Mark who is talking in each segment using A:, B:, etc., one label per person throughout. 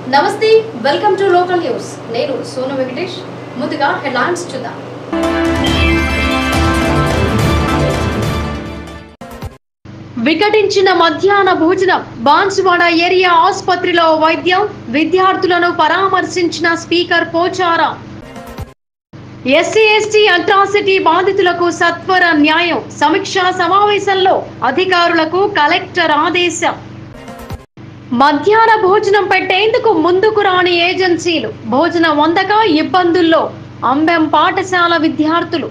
A: నమస్తే welcome to local news నేను సోను వెంకటేష్ ముందుగా హెడ్లైన్స్ చూద్దాం వికటించిన మధ్యాహ్న భోజనం బాన్సువాడ ఏరియా ఆసుపత్రిలో వైద్యం విద్యార్థులను పరామర్శించిన speaker Pocharam SC ST atrocity బాధితులకు సత్వర న్యాయం సమీక్షా సమావేశంలో అధికారులకు కలెక్టర్ ఆదేశం మధ్యాహ్న భోజనం పెట్టేందుకు ముందుకు రాని ఏజెన్సీలు భోజనం అందక ఇబ్బందుల్లో అంబెం పాఠశాల విద్యార్థులు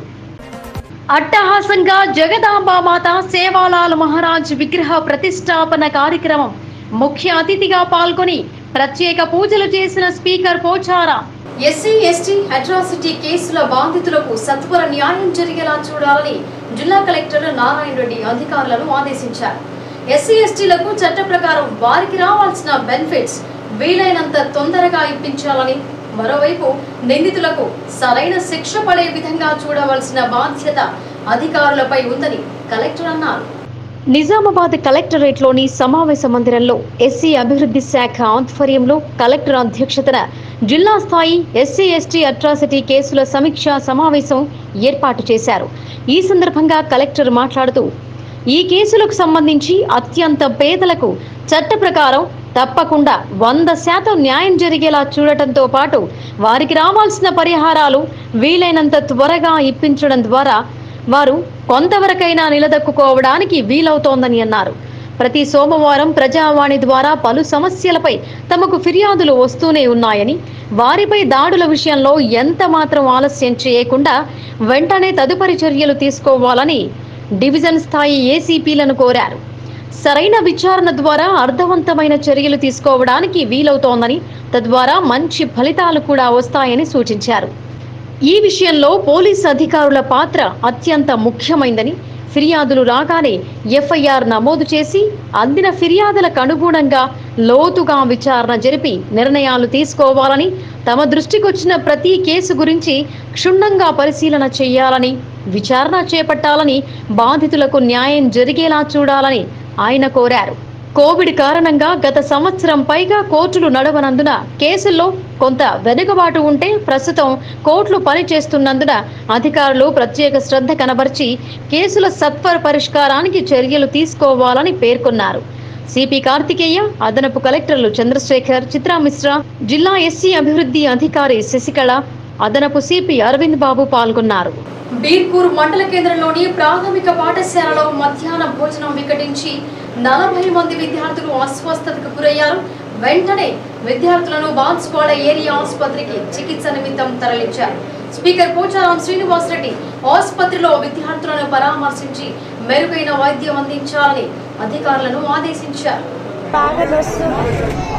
A: అట్టహాసంగా జగదాంబామాత సేవాలాల్ మహారాజ్ విగ్రహ ప్రతిష్టాపన కార్యక్రమం ముఖ్య అతిథిగా పాల్గొని ప్రత్యేక పూజలు చేసిన speaker Pochara SC ST atrocity కేసుల బాధితులకు సత్వర న్యాయం జరిగేలా చూడాలని జిల్లా కలెక్టర్ నారాయణ రెడ్డి అధికారులను ఆదేశించారు ఎస్సీ ఎస్టీలకు చట్ట ప్రకారం వారికి రావాల్సిన బెనిఫిట్స్ వీలైనంత తొందరగా ఇప్పించాలని మరోవైపు నిందితులకు సరైన శిక్ష పడే విధంగా చూడవలసిన బాధ్యత అధికారులపై ఉందని కలెక్టర్ అన్నారు నిజామాబాద్ కలెక్టరేట్లోని సమావేశ మందిరంలో ఎస్సీ అభివృద్ధి శాఖ ఆధ్వర్యంలో కలెక్టర్ అధ్యక్షతన జిల్లా స్థాయి ఎస్సీ ఎస్టీ అట్రాసిటీ కేసుల సమీక్షా సమావేశం ఏర్పాటు చేశారు ఈ సందర్భంగా కలెక్టర్ మాట్లాడుతూ ఈ కేసులకు సంబంధించి అత్యంత పేదలకు చట్ట ప్రకారం తప్పకుండా వంద శాతం న్యాయం జరిగేలా చూడటంతో పాటు వారికి రావాల్సిన పరిహారాలు వీలైనంత త్వరగా ఇప్పించడం ద్వారా వారు కొంతవరకైనా నిలదొక్కుకోవడానికి వీలవుతోందని అన్నారు ప్రతి సోమవారం ప్రజావాణి ద్వారా పలు సమస్యలపై తమకు ఫిర్యాదులు వస్తూనే ఉన్నాయని వారిపై దాడుల విషయంలో ఎంత మాత్రం ఆలస్యం చేయకుండా వెంటనే తదుపరి చర్యలు తీసుకోవాలని డివిజన్ స్థాయి ఏసీపీలను కోరారు సరైన విచారణ ద్వారా అర్థవంతమైన చర్యలు తీసుకోవడానికి వీలవుతోందని తద్వారా మంచి ఫలితాలు కూడా వస్తాయని సూచించారు ఈ విషయంలో పోలీస్ అధికారుల పాత్ర అత్యంత ముఖ్యమైందని ఫిర్యాదులు రాగానే ఎఫ్ఐఆర్ నమోదు చేసి అందిన ఫిర్యాదులకు అనుగుణంగా లోతుగా విచారణ జరిపి నిర్ణయాలు తీసుకోవాలని తమ దృష్టికొచ్చిన ప్రతి కేసు గురించి క్షుణ్ణంగా పరిశీలన చేయాలని విచారణ చేపట్టాలని బాధితులకు న్యాయం జరిగేలా చూడాలని ఆయన కోరారు కోవిడ్ కారణంగా గత సంవత్సరం పైగా కోర్టులు నడవనందున కేసుల్లో కొంత వెనుకబాటు ఉంటే ప్రస్తుతం కోర్టులు పనిచేస్తున్నందున అధికారులు ప్రత్యేక శ్రద్ధ కనబర్చి కేసుల సత్వర పరిష్కారానికి చర్యలు తీసుకోవాలని పేర్కొన్నారు సిపి కార్తికేయ అదనపు కలెక్టర్లు చంద్రశేఖర్ చిత్రా మిశ్రా జిల్లా ఎస్సీ అభివృద్ధి అధికారి శశికళ అదనపు సిపి అరవింద్ బాబు పాల్గొన్నారు బీర్పూర్ మండల కేంద్రంలోని ప్రాథమిక పాఠశాలలో మధ్యాహ్న భోజనం వికటించి నలభై మంది విద్యార్థులు అస్వస్థతకు గురయ్యారు వెంటనే విద్యార్థులను బాన్స్వాడ ఏరియా ఆసుపత్రికి చికిత్స నిమిత్తం తరలించారు స్పీకర్ పోచారం శ్రీనివాస్ రెడ్డి ఆసుపత్రిలో విద్యార్థులను పరామర్శించి మెరుగైన వైద్యం అందించాలని అధికారులను ఆదేశించారు
B: బాగా నొస్తుంది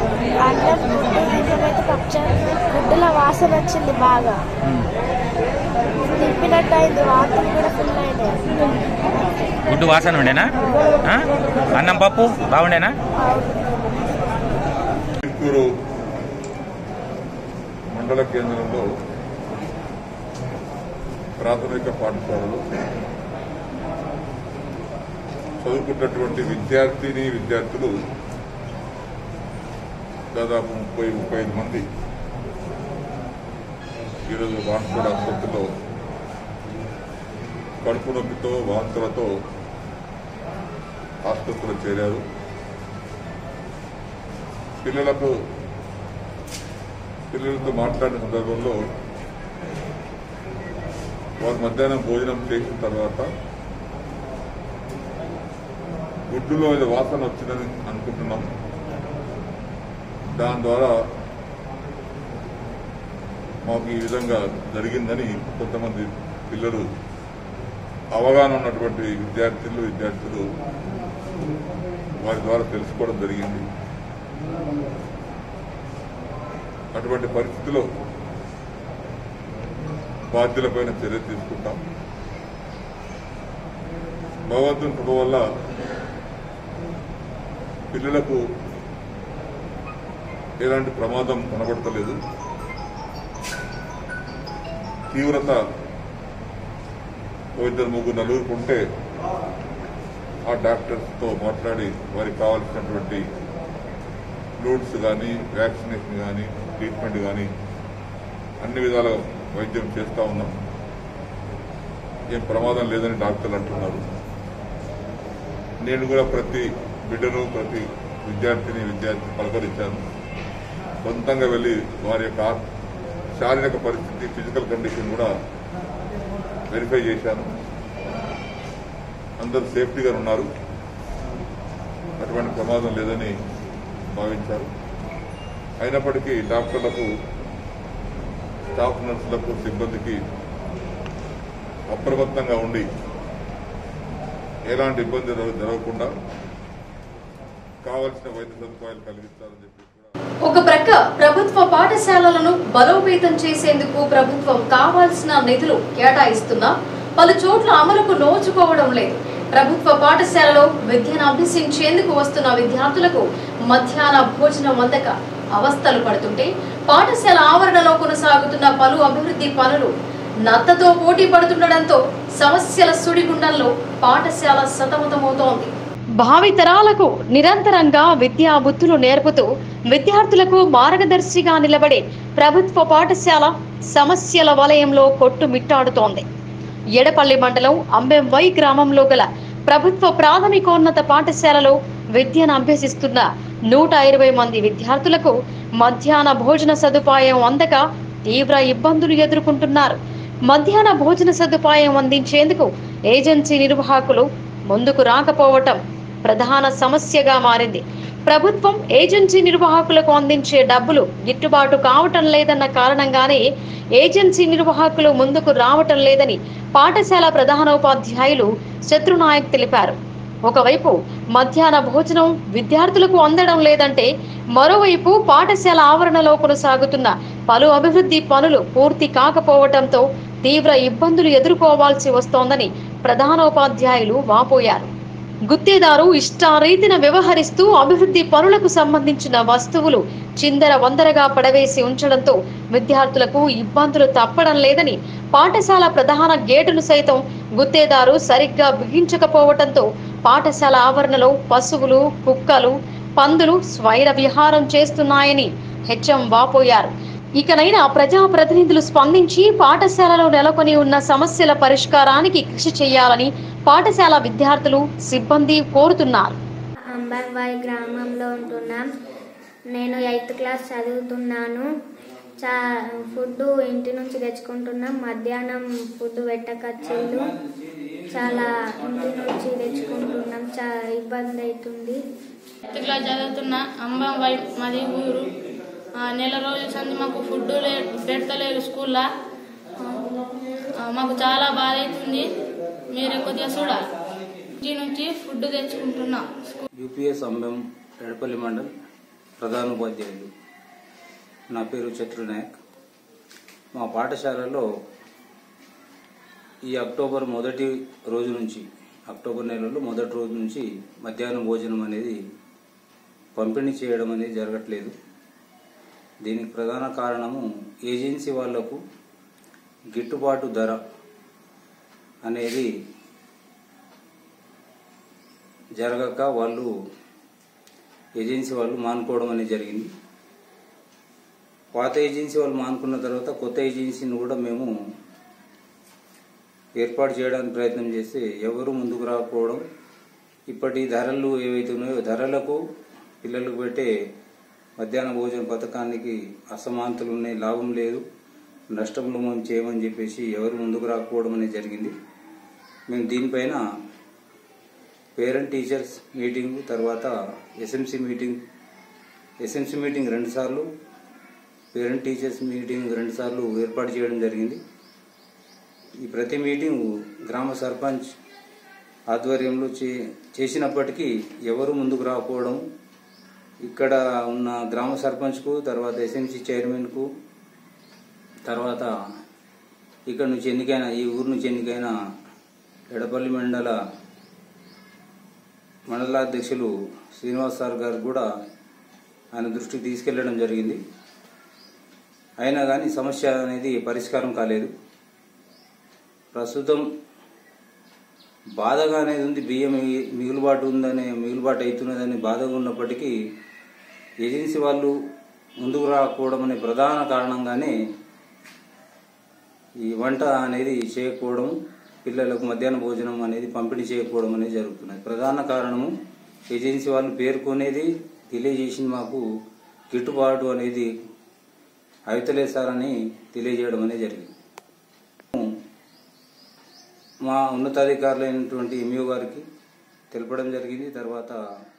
B: అంటే అయితే పచ్చ గుడ్డుల వాసన వచ్చింది బాగా తిప్పినట్టు అయింది వాంతులు కూడా ఫుల్ అయినాయి
C: గుడ్డు వాసన ఉండేనా ఆ? అన్నం పప్పు బాగుండేనా
D: చిత్తూరు మండల కేంద్రంలో ప్రాథమిక పాఠశాలలో చదువుకున్నటువంటి విద్యార్థిని విద్యార్థులు దాదాపు ముప్పై ముప్పై ఐదు మంది ఈరోజు వాన్కోడ ఆసుపత్రిలో కడుపు నొప్పితో వాంతులతో ఆసుపత్రిలో చేరారు పిల్లలకు పిల్లలతో మాట్లాడిన సందర్భంలో వారు మధ్యాహ్నం భోజనం చేసిన తర్వాత గుడ్డులో ఏదో వాసన వచ్చిందని అనుకుంటున్నాం దాని ద్వారా మాకు ఈ విధంగా జరిగిందని కొంతమంది పిల్లలు అవగాహన ఉన్నటువంటి విద్యార్థులు విద్యార్థులు వారి ద్వారా తెలుసుకోవడం జరిగింది అటువంటి పరిస్థితిలో బాధ్యులపైన చర్య తీసుకుంటాం భగవంతుని కృప వల్ల పిల్లలకు ఎలాంటి ప్రమాదం కనబడతలేదు తీవ్రత ఓ ఇద్దరు ముగ్గురు నలుగురికి ఉంటే ఆ డాక్టర్స్తో మాట్లాడి వారికి కావాల్సినటువంటి ఫ్లూట్స్ కానీ వ్యాక్సినేషన్ కానీ ట్రీట్మెంట్ కానీ అన్ని విధాల వైద్యం చేస్తూ ఉన్నాం ఏం ప్రమాదం లేదని డాక్టర్లు అంటున్నారు నేను కూడా ప్రతి బిడ్డను ప్రతి విద్యార్థిని విద్యార్థిని పలకరించాను సొంతంగా వెళ్ళి వారి యొక్క ఆత్- శారీరక పరిస్థితి ఫిజికల్ కండిషన్ కూడా వెరిఫై చేశాను అందరూ సేఫ్టీగా ఉన్నారు అటువంటి ప్రమాదం లేదని భావించారు అయినప్పటికీ డాక్టర్లకు స్టాఫ్ నర్సులకు సిబ్బందికి అప్రమత్తంగా ఉండి ఎలాంటి ఇబ్బంది జరగ- జరగకుండా కావలసిన వైద్య సదుపాయాలు కలిగిస్తారని చెప్పి కూడా
A: ఒక ప్రక్క ప్రభుత్వ పాఠశాలలను బలోపేతం చేసేందుకు ప్రభుత్వం కావాల్సిన నిధులు కేటాయిస్తున్నా పలు చోట్ల అమలుకు నోచుకోవడం లేదు ప్రభుత్వ పాఠశాలలో విద్యను అభ్యసించేందుకు వస్తున్న విద్యార్థులకు మధ్యాహ్న భోజనం అందక అవస్థలు పడుతుంటే పాఠశాల ఆవరణలో కొనసాగుతున్న పలు అభివృద్ధి పనులు నత్తతో పోటీ పడుతుండటంతో సమస్యల సుడిగుండంలో పాఠశాల సతమతమవుతోంది భావితరాలకు నిరంతరంగా విద్యా బుద్ధులు నేర్పుతూ విద్యార్థులకు మార్గదర్శిగా నిలబడే ప్రభుత్వ పాఠశాల సమస్యల వలయంలో కొట్టుమిట్టాడుతోంది ఎడపల్లి మండలం అంబెంవై గ్రామంలో గల ప్రభుత్వ ప్రాథమికోన్నత పాఠశాలలో విద్యను అభ్యసిస్తున్న నూట ఇరవై మంది విద్యార్థులకు మధ్యాహ్న భోజన సదుపాయం అందక తీవ్ర ఇబ్బందులు ఎదుర్కొంటున్నారు మధ్యాహ్న భోజన సదుపాయం అందించేందుకు ఏజెన్సీ నిర్వాహకులు ముందుకు రాకపోవటం ప్రధాన సమస్యగా మారింది ప్రభుత్వం ఏజెన్సీ నిర్వాహకులకు అందించే డబ్బులు గిట్టుబాటు కావటం లేదన్న కారణంగానే ఏజెన్సీ నిర్వాహకులు ముందుకు రావటం లేదని పాఠశాల ప్రధానోపాధ్యాయులు శత్రునాయక్ తెలిపారు ఒకవైపు మధ్యాహ్న భోజనం విద్యార్థులకు అందడం లేదంటే మరోవైపు పాఠశాల ఆవరణలో కొనసాగుతున్న పలు అభివృద్ధి పనులు పూర్తి కాకపోవటంతో తీవ్ర ఇబ్బందులు ఎదుర్కోవాల్సి వస్తోందని ప్రధానోపాధ్యాయులు వాపోయారు గుత్తేదారు ఇష్టారీతిన వ్యవహరిస్తూ అభివృద్ధి పనులకు సంబంధించిన వస్తువులు చిందర వందరగా పడవేసి ఉంచడంతో విద్యార్థులకు ఇబ్బందులు తప్పడం లేదని పాఠశాల ప్రధాన గేటును సైతం గుత్తేదారు సరిగ్గా బిగించకపోవడంతో పాఠశాల ఆవరణలో పశువులు కుక్కలు పందులు స్వైర విహారం చేస్తున్నాయని హెచ్ఎం వాపోయారు ఇకనైనా ప్రజాప్రతినిధులు స్పందించి పాఠశాలలో నెలకొని ఉన్న సమస్యల పరిష్కారానికి కృషి చేయాలని పాఠశాల విద్యార్థులు సిబ్బంది కోరుతున్నారు
B: అంబర్వాయి గ్రామంలో ఉంటున్నాం నేను ఎయిత్ క్లాస్ చదువుతున్నాను చా ఫుడ్ ఇంటి నుంచి తెచ్చుకుంటున్నాం మధ్యాహ్నం ఫుడ్ పెట్టకచ్చిళ్ళు చాలా ఇంటి నుంచి తెచ్చుకుంటున్నాం చా ఇబ్బంది అవుతుంది
E: ఎయిత్ క్లాస్ చదువుతున్న అంబం వై మాది ఊరు ఆ, నెల రోజుల సంది మాకు ఫుడ్ లే పెడతలేరు స్కూల్లో ఆ, మాకు చాలా బాధ అవుతుంది మీరే కొద్దిగా చూడాలి ఇంటి నుంచి ఫుడ్ తెచ్చుకుంటున్నాం
F: యూపీఎస్ అంబెం ఎడపల్లి మండల్ ప్రధానోపాధ్యాయులు నా పేరు చత్రు నాయక్ మా పాఠశాలలో ఈ అక్టోబర్ మొదటి రోజు నుంచి అక్టోబర్ నెలలో మొదటి రోజు నుంచి మధ్యాహ్నం భోజనం అనేది పంపిణీ చేయడం అనేది జరగట్లేదు దీనికి ప్రధాన కారణము ఏజెన్సీ వాళ్లకు గిట్టుబాటు ధర అనేది జరగక వాళ్ళు ఏజెన్సీ వాళ్ళు మానుకోవడం అనేది జరిగింది పాత ఏజెన్సీ వాళ్ళు మానుకున్న తర్వాత కొత్త ఏజెన్సీని కూడా మేము ఏర్పాటు చేయడానికి ప్రయత్నం చేస్తే ఎవరు ముందుకు రాకపోవడం ఇప్పటి ధరలు ఏవైతే ఉన్నాయో ధరలకు పిల్లలకు పెట్టే మధ్యాహ్న భోజన పథకానికి అసమానతలు ఉన్నాయి లాభం లేదు నష్టంలో మేము చేయమని చెప్పేసి ఎవరు ముందుకు రాకపోవడం అనేది జరిగింది మేము దీనిపైన పేరెంట్ టీచర్స్ మీటింగ్ తర్వాత ఎస్ఎంసీ మీటింగ్ ఎస్ఎంసీ మీటింగ్ రెండుసార్లు పేరెంట్ టీచర్స్ మీటింగ్ రెండుసార్లు ఏర్పాటు చేయడం జరిగింది ఈ ప్రతి మీటింగ్ గ్రామ సర్పంచ్ ఆధ్వర్యంలో చే చేసినప్పటికీ ఎవరు ముందుకు రాకపోవడం ఇక్కడ ఉన్న గ్రామ సర్పంచ్కు తర్వాత ఎస్ఎంసీ చైర్మన్కు తర్వాత ఇక్కడ నుంచి ఎన్నికైన ఈ ఊరు నుంచి ఎన్నికైన ఎడపల్లి మండల మండలాధ్యక్షులు శ్రీనివాస్ సార్ గారు కూడా ఆయన దృష్టికి తీసుకెళ్లడం జరిగింది అయినా కానీ సమస్య అనేది పరిష్కారం కాలేదు ప్రస్తుతం బాధగా అనేది ఉంది బియ్యం మిగి- మిగులుబాటు ఉందనే మిగులుబాటు అవుతున్నదని బాధగా ఉన్నప్పటికీ ఏజెన్సీ వాళ్ళు ముందుకు రాకపోవడం అనే ప్రధాన కారణంగానే ఈ వంట అనేది చేయకపోవడం పిల్లలకు మధ్యాహ్న భోజనం అనేది పంపిణీ చేయకపోవడం అనేది జరుగుతున్నది ప్రధాన కారణము ఏజెన్సీ వాళ్ళు పేర్కొనేది తెలియజేసింది మాకు గిట్టుబాటు అనేది అవుతలేదు సార్ అని తెలియజేయడం అనేది జరిగింది మా ఉన్నతాధికారులైనటువంటి ఎంఈఓ గారికి తెలపడం జరిగింది తర్వాత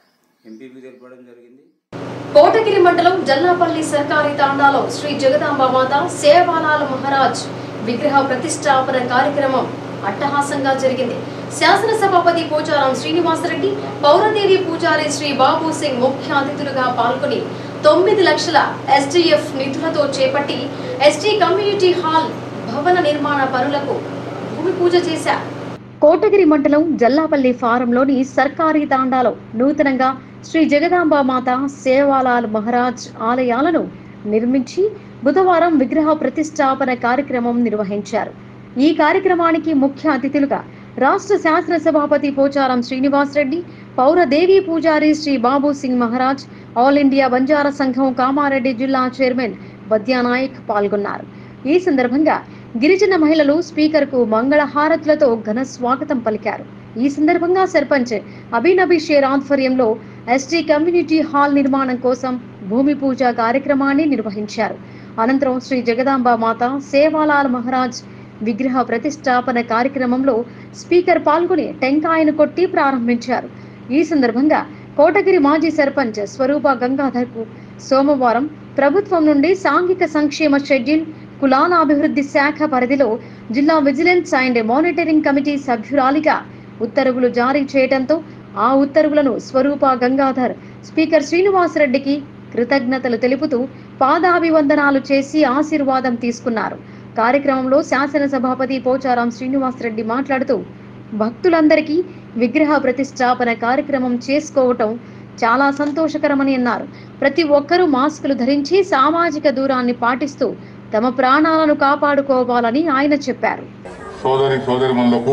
F: ఎంపీకి తెలపడం జరిగింది
A: కోటగిరి మండలం జల్లాపల్లి సర్కారీ తాండాలో శ్రీ జగదాంబ మాత సేవాలాల్ మహారాజ్ విగ్రహ ప్రతిష్టాపన కార్యక్రమం అట్టహాసంగా జరిగింది శాసనసభాపతి పోచారం శ్రీనివాసరెడ్డి పౌరదేవి పూజారి శ్రీ బాబు సింగ్ ముఖ్య అతిథులుగా పాల్గొని తొమ్మిది లక్షల ఎస్డీఎఫ్ నిధులతో చేపట్టి ఎస్టీ కమ్యూనిటీ హాల్ భవన నిర్మాణ పనులకు భూమి పూజ చేశారు కోటగిరి మండలం జల్లాపల్లి ఫారంలోని సర్కారీ తాండాలో నూతనంగా శ్రీ జగదాంబ మాత సేవాలాల్ మహారాజ్ ఆలయాలను నిర్మించి బుధవారం విగ్రహ ప్రతిష్టాపన కార్యక్రమం నిర్వహించారు ఈ కార్యక్రమానికి ముఖ్య అతిథులుగా రాష్ట్ర శాసన సభాపతి పోచారం శ్రీనివాస్ రెడ్డి పౌర దేవి పూజారి శ్రీ బాబు సింగ్ మహారాజ్ ఆల్ ఇండియా బంజారా సంఘం కామారెడ్డి జిల్లా చైర్మన్ బద్యానాయక్ పాల్గొన్నారు ఈ సందర్భంగా గిరిజన మహిళలు స్పీకర్ కు మంగళ హారతులతో ఘన స్వాగతం పలికారు ఈ సందర్భంగా సర్పంచ్ అభినబి షేర్ ఆధ్వర్యంలో ఎస్టీ కమ్యూనిటీ హాల్ నిర్మాణం కోసం భూమి పూజ కార్యక్రమాన్ని నిర్వహించారు అనంతరం శ్రీ జగదాంబ మాత సేవాలాల్ మహారాజ్ విగ్రహ ప్రతిష్టాపన కార్యక్రమంలో స్పీకర్ పాల్గొని టెంకాయను కొట్టి ప్రారంభించారు ఈ సందర్భంగా కోటగిరి మాజీ సర్పంచ్ స్వరూప గంగాధర్ కు సోమవారం ప్రభుత్వం నుండి సాంఘిక సంక్షేమ షెడ్యూల్ కులాల అభివృద్ధి శాఖ పరిధిలో జిల్లా విజిలెన్స్ అండ్ మానిటరింగ్ కమిటీ సభ్యురాలిగా ఉత్తర్వులు జారీ చేయడంతో ఆ ఉత్తర్వులను స్వరూప గంగాధర్ స్పీకర్ శ్రీనివాసరెడ్డికి కృతజ్ఞతలు తెలుపుతూ పాదాభివందనాలు చేసి ఆశీర్వాదం తీసుకున్నారు కార్యక్రమంలో శాసన సభాపతి పోచారం శ్రీనివాసరెడ్డి మాట్లాడుతూ భక్తులందరికీ విగ్రహ ప్రతిష్టాపన కార్యక్రమం చేసుకోవటం చాలా సంతోషకరమని అన్నారు ప్రతి ఒక్కరూ మాస్కులు ధరించి సామాజిక దూరాన్ని పాటిస్తూ తమ ప్రాణాలను కాపాడుకోవాలని ఆయన చెప్పారు
D: సోదరి సోదరిమణులకు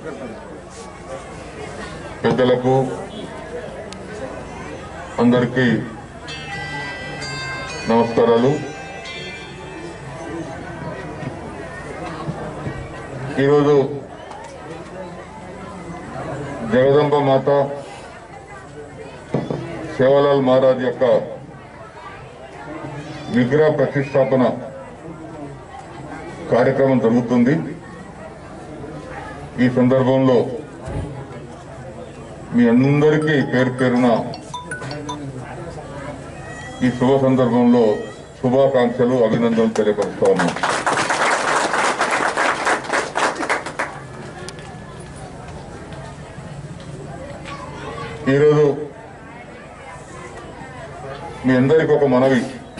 D: పెద్దలకు అందరికీ నమస్కారాలు ఈరోజు జగదంబ మాత సేవలాల్ మహారాజ్ యొక్క విగ్రహ ప్రతిష్టాపన కార్యక్రమం జరుగుతుంది ఈ సందర్భంలో మీ అందరికీ పేరు పేరున ఈ శుభ సందర్భంలో శుభాకాంక్షలు అభినందనలు తెలియపరుస్తా ఉన్నాం ఈరోజు మీ అందరికి ఒక మనవి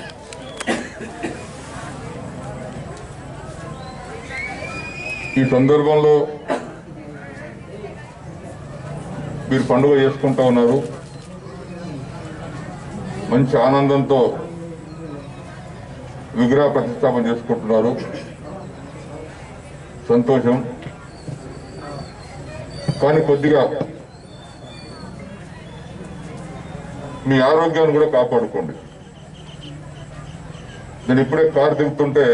D: ఈ సందర్భంలో మీరు పండుగ చేసుకుంటా ఉన్నారు మంచి ఆనందంతో విగ్రహ ప్రతిష్టాపన చేసుకుంటున్నారు సంతోషం కానీ కొద్దిగా మీ ఆరోగ్యాన్ని కూడా కాపాడుకోండి నేను ఇప్పుడే కారు దిగుతుంటే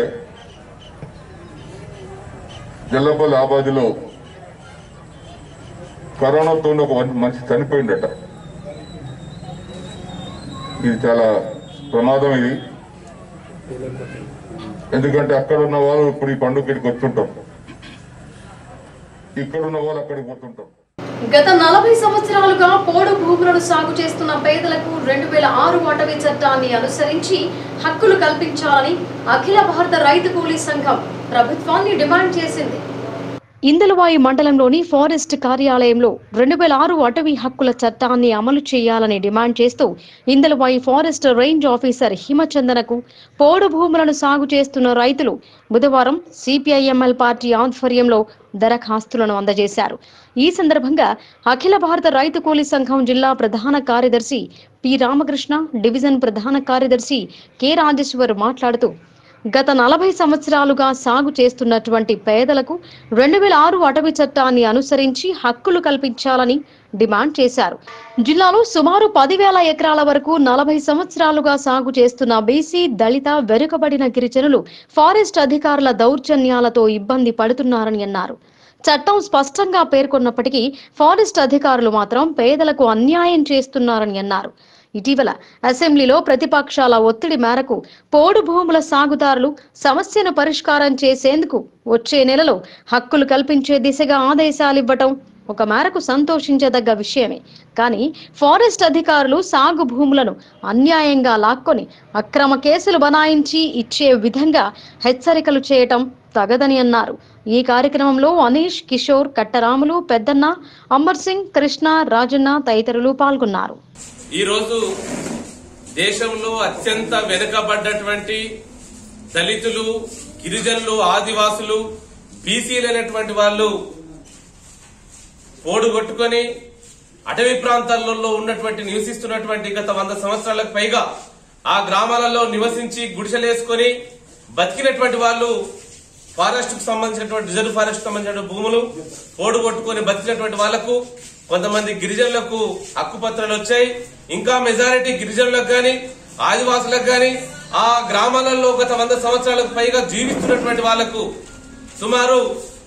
D: జల్లపల్లి ఆబాదిలో కరోనాతో ఒక మనిషి- మనిషి చనిపోయిందట ఇది చాలా ప్రమాదం ఇది ఎందుకంటే అక్కడ ఉన్న వాళ్ళు ఇప్పుడు ఈ పండుగకి వచ్చుంటారు ఇక్కడ ఉన్న వాళ్ళు అక్కడికి పోతుంటారు
A: గత నలభై సంవత్సరాలుగా పోడు భూములను సాగు చేస్తున్న పేదలకు రెండు వేల ఆరు అటవీ చట్టాన్ని అనుసరించి హక్కులు కల్పించాలని అఖిల భారత రైతు కూలీ సంఘం ప్రభుత్వాన్ని డిమాండ్ చేసింది ఇందలవాయి మండలంలోని ఫారెస్ట్ కార్యాలయంలో రెండు వేల ఆరు అటవీ హక్కుల చట్టాన్ని అమలు చేయాలని డిమాండ్ చేస్తూ ఇందలవాయి ఫారెస్ట్ రేంజ్ ఆఫీసర్ హిమచందనకు పోడు భూములను సాగు చేస్తున్న రైతులు బుధవారం సిపిఐఎంఎల్ పార్టీ ఆధ్వర్యంలో దరఖాస్తులను అందజేశారు ఈ సందర్భంగా అఖిల భారత రైతు కూలీ సంఘం జిల్లా ప్రధాన కార్యదర్శి పి రామకృష్ణ డివిజన్ ప్రధాన కార్యదర్శి కె రాజేశ్వర్ మాట్లాడుతూ గత నలభై సంవత్సరాలుగా సాగు చేస్తున్నటువంటి పేదలకు రెండు వేల ఆరు అటవీ చట్టాన్ని అనుసరించి హక్కులు కల్పించాలని డిమాండ్ చేశారు జిల్లాలో సుమారు పదివేల ఎకరాల వరకు నలభై సంవత్సరాలుగా సాగు చేస్తున్న బీసీ దళిత వెనుకబడిన గిరిజనులు ఫారెస్ట్ అధికారుల దౌర్జన్యాలతో ఇబ్బంది పడుతున్నారని అన్నారు చట్టం స్పష్టంగా పేర్కొన్నప్పటికీ ఫారెస్ట్ అధికారులు మాత్రం పేదలకు అన్యాయం చేస్తున్నారని అన్నారు ఇటీవల అసెంబ్లీలో ప్రతిపక్షాల ఒత్తిడి మేరకు పోడు భూముల సాగుదారులు సమస్యను పరిష్కారం చేసేందుకు వచ్చే నెలలో హక్కులు కల్పించే దిశగా ఆదేశాలు ఇవ్వటం ఒక మేరకు సంతోషించదగ్గ విషయమే కానీ ఫారెస్ట్ అధికారులు సాగు భూములను అన్యాయంగా లాక్కొని అక్రమ కేసులు బనాయించి ఇచ్చే విధంగా హెచ్చరికలు చేయటం తగదని అన్నారు ఈ కార్యక్రమంలో అనీష్ కిషోర్ కట్టరాములు పెద్దన్న అమర్ సింగ్ కృష్ణ రాజన్న తదితరులు పాల్గొన్నారు
G: ఈరోజు దేశంలో అత్యంత వెనుకబడ్డటువంటి దళితులు గిరిజనులు ఆదివాసులు బీసీలైనటువంటి వాళ్ళు పోడుగొట్టుకొని అటవీ ప్రాంతాలలో ఉన్నటువంటి నివసిస్తున్నటువంటి గత వంద సంవత్సరాలకు పైగా ఆ గ్రామాలలో నివసించి గుడిసెలేసుకొని బతికినటువంటి వాళ్ళు ఫారెస్ట్ కు సంబంధించినటువంటి రిజర్వ్ ఫారెస్ట్ కు సంబంధించిన భూములు పోడు కొట్టుకొని బతికినటువంటి వాళ్లకు కొంతమంది గిరిజనులకు హక్కుపత్రాలు వచ్చాయి ఇంకా మెజారిటీ గిరిజనులకు గాని ఆదివాసులకు గాని ఆ గ్రామాలలో గత వంద సంవత్సరాలకు పైగా జీవిస్తున్నటువంటి వాళ్లకు సుమారు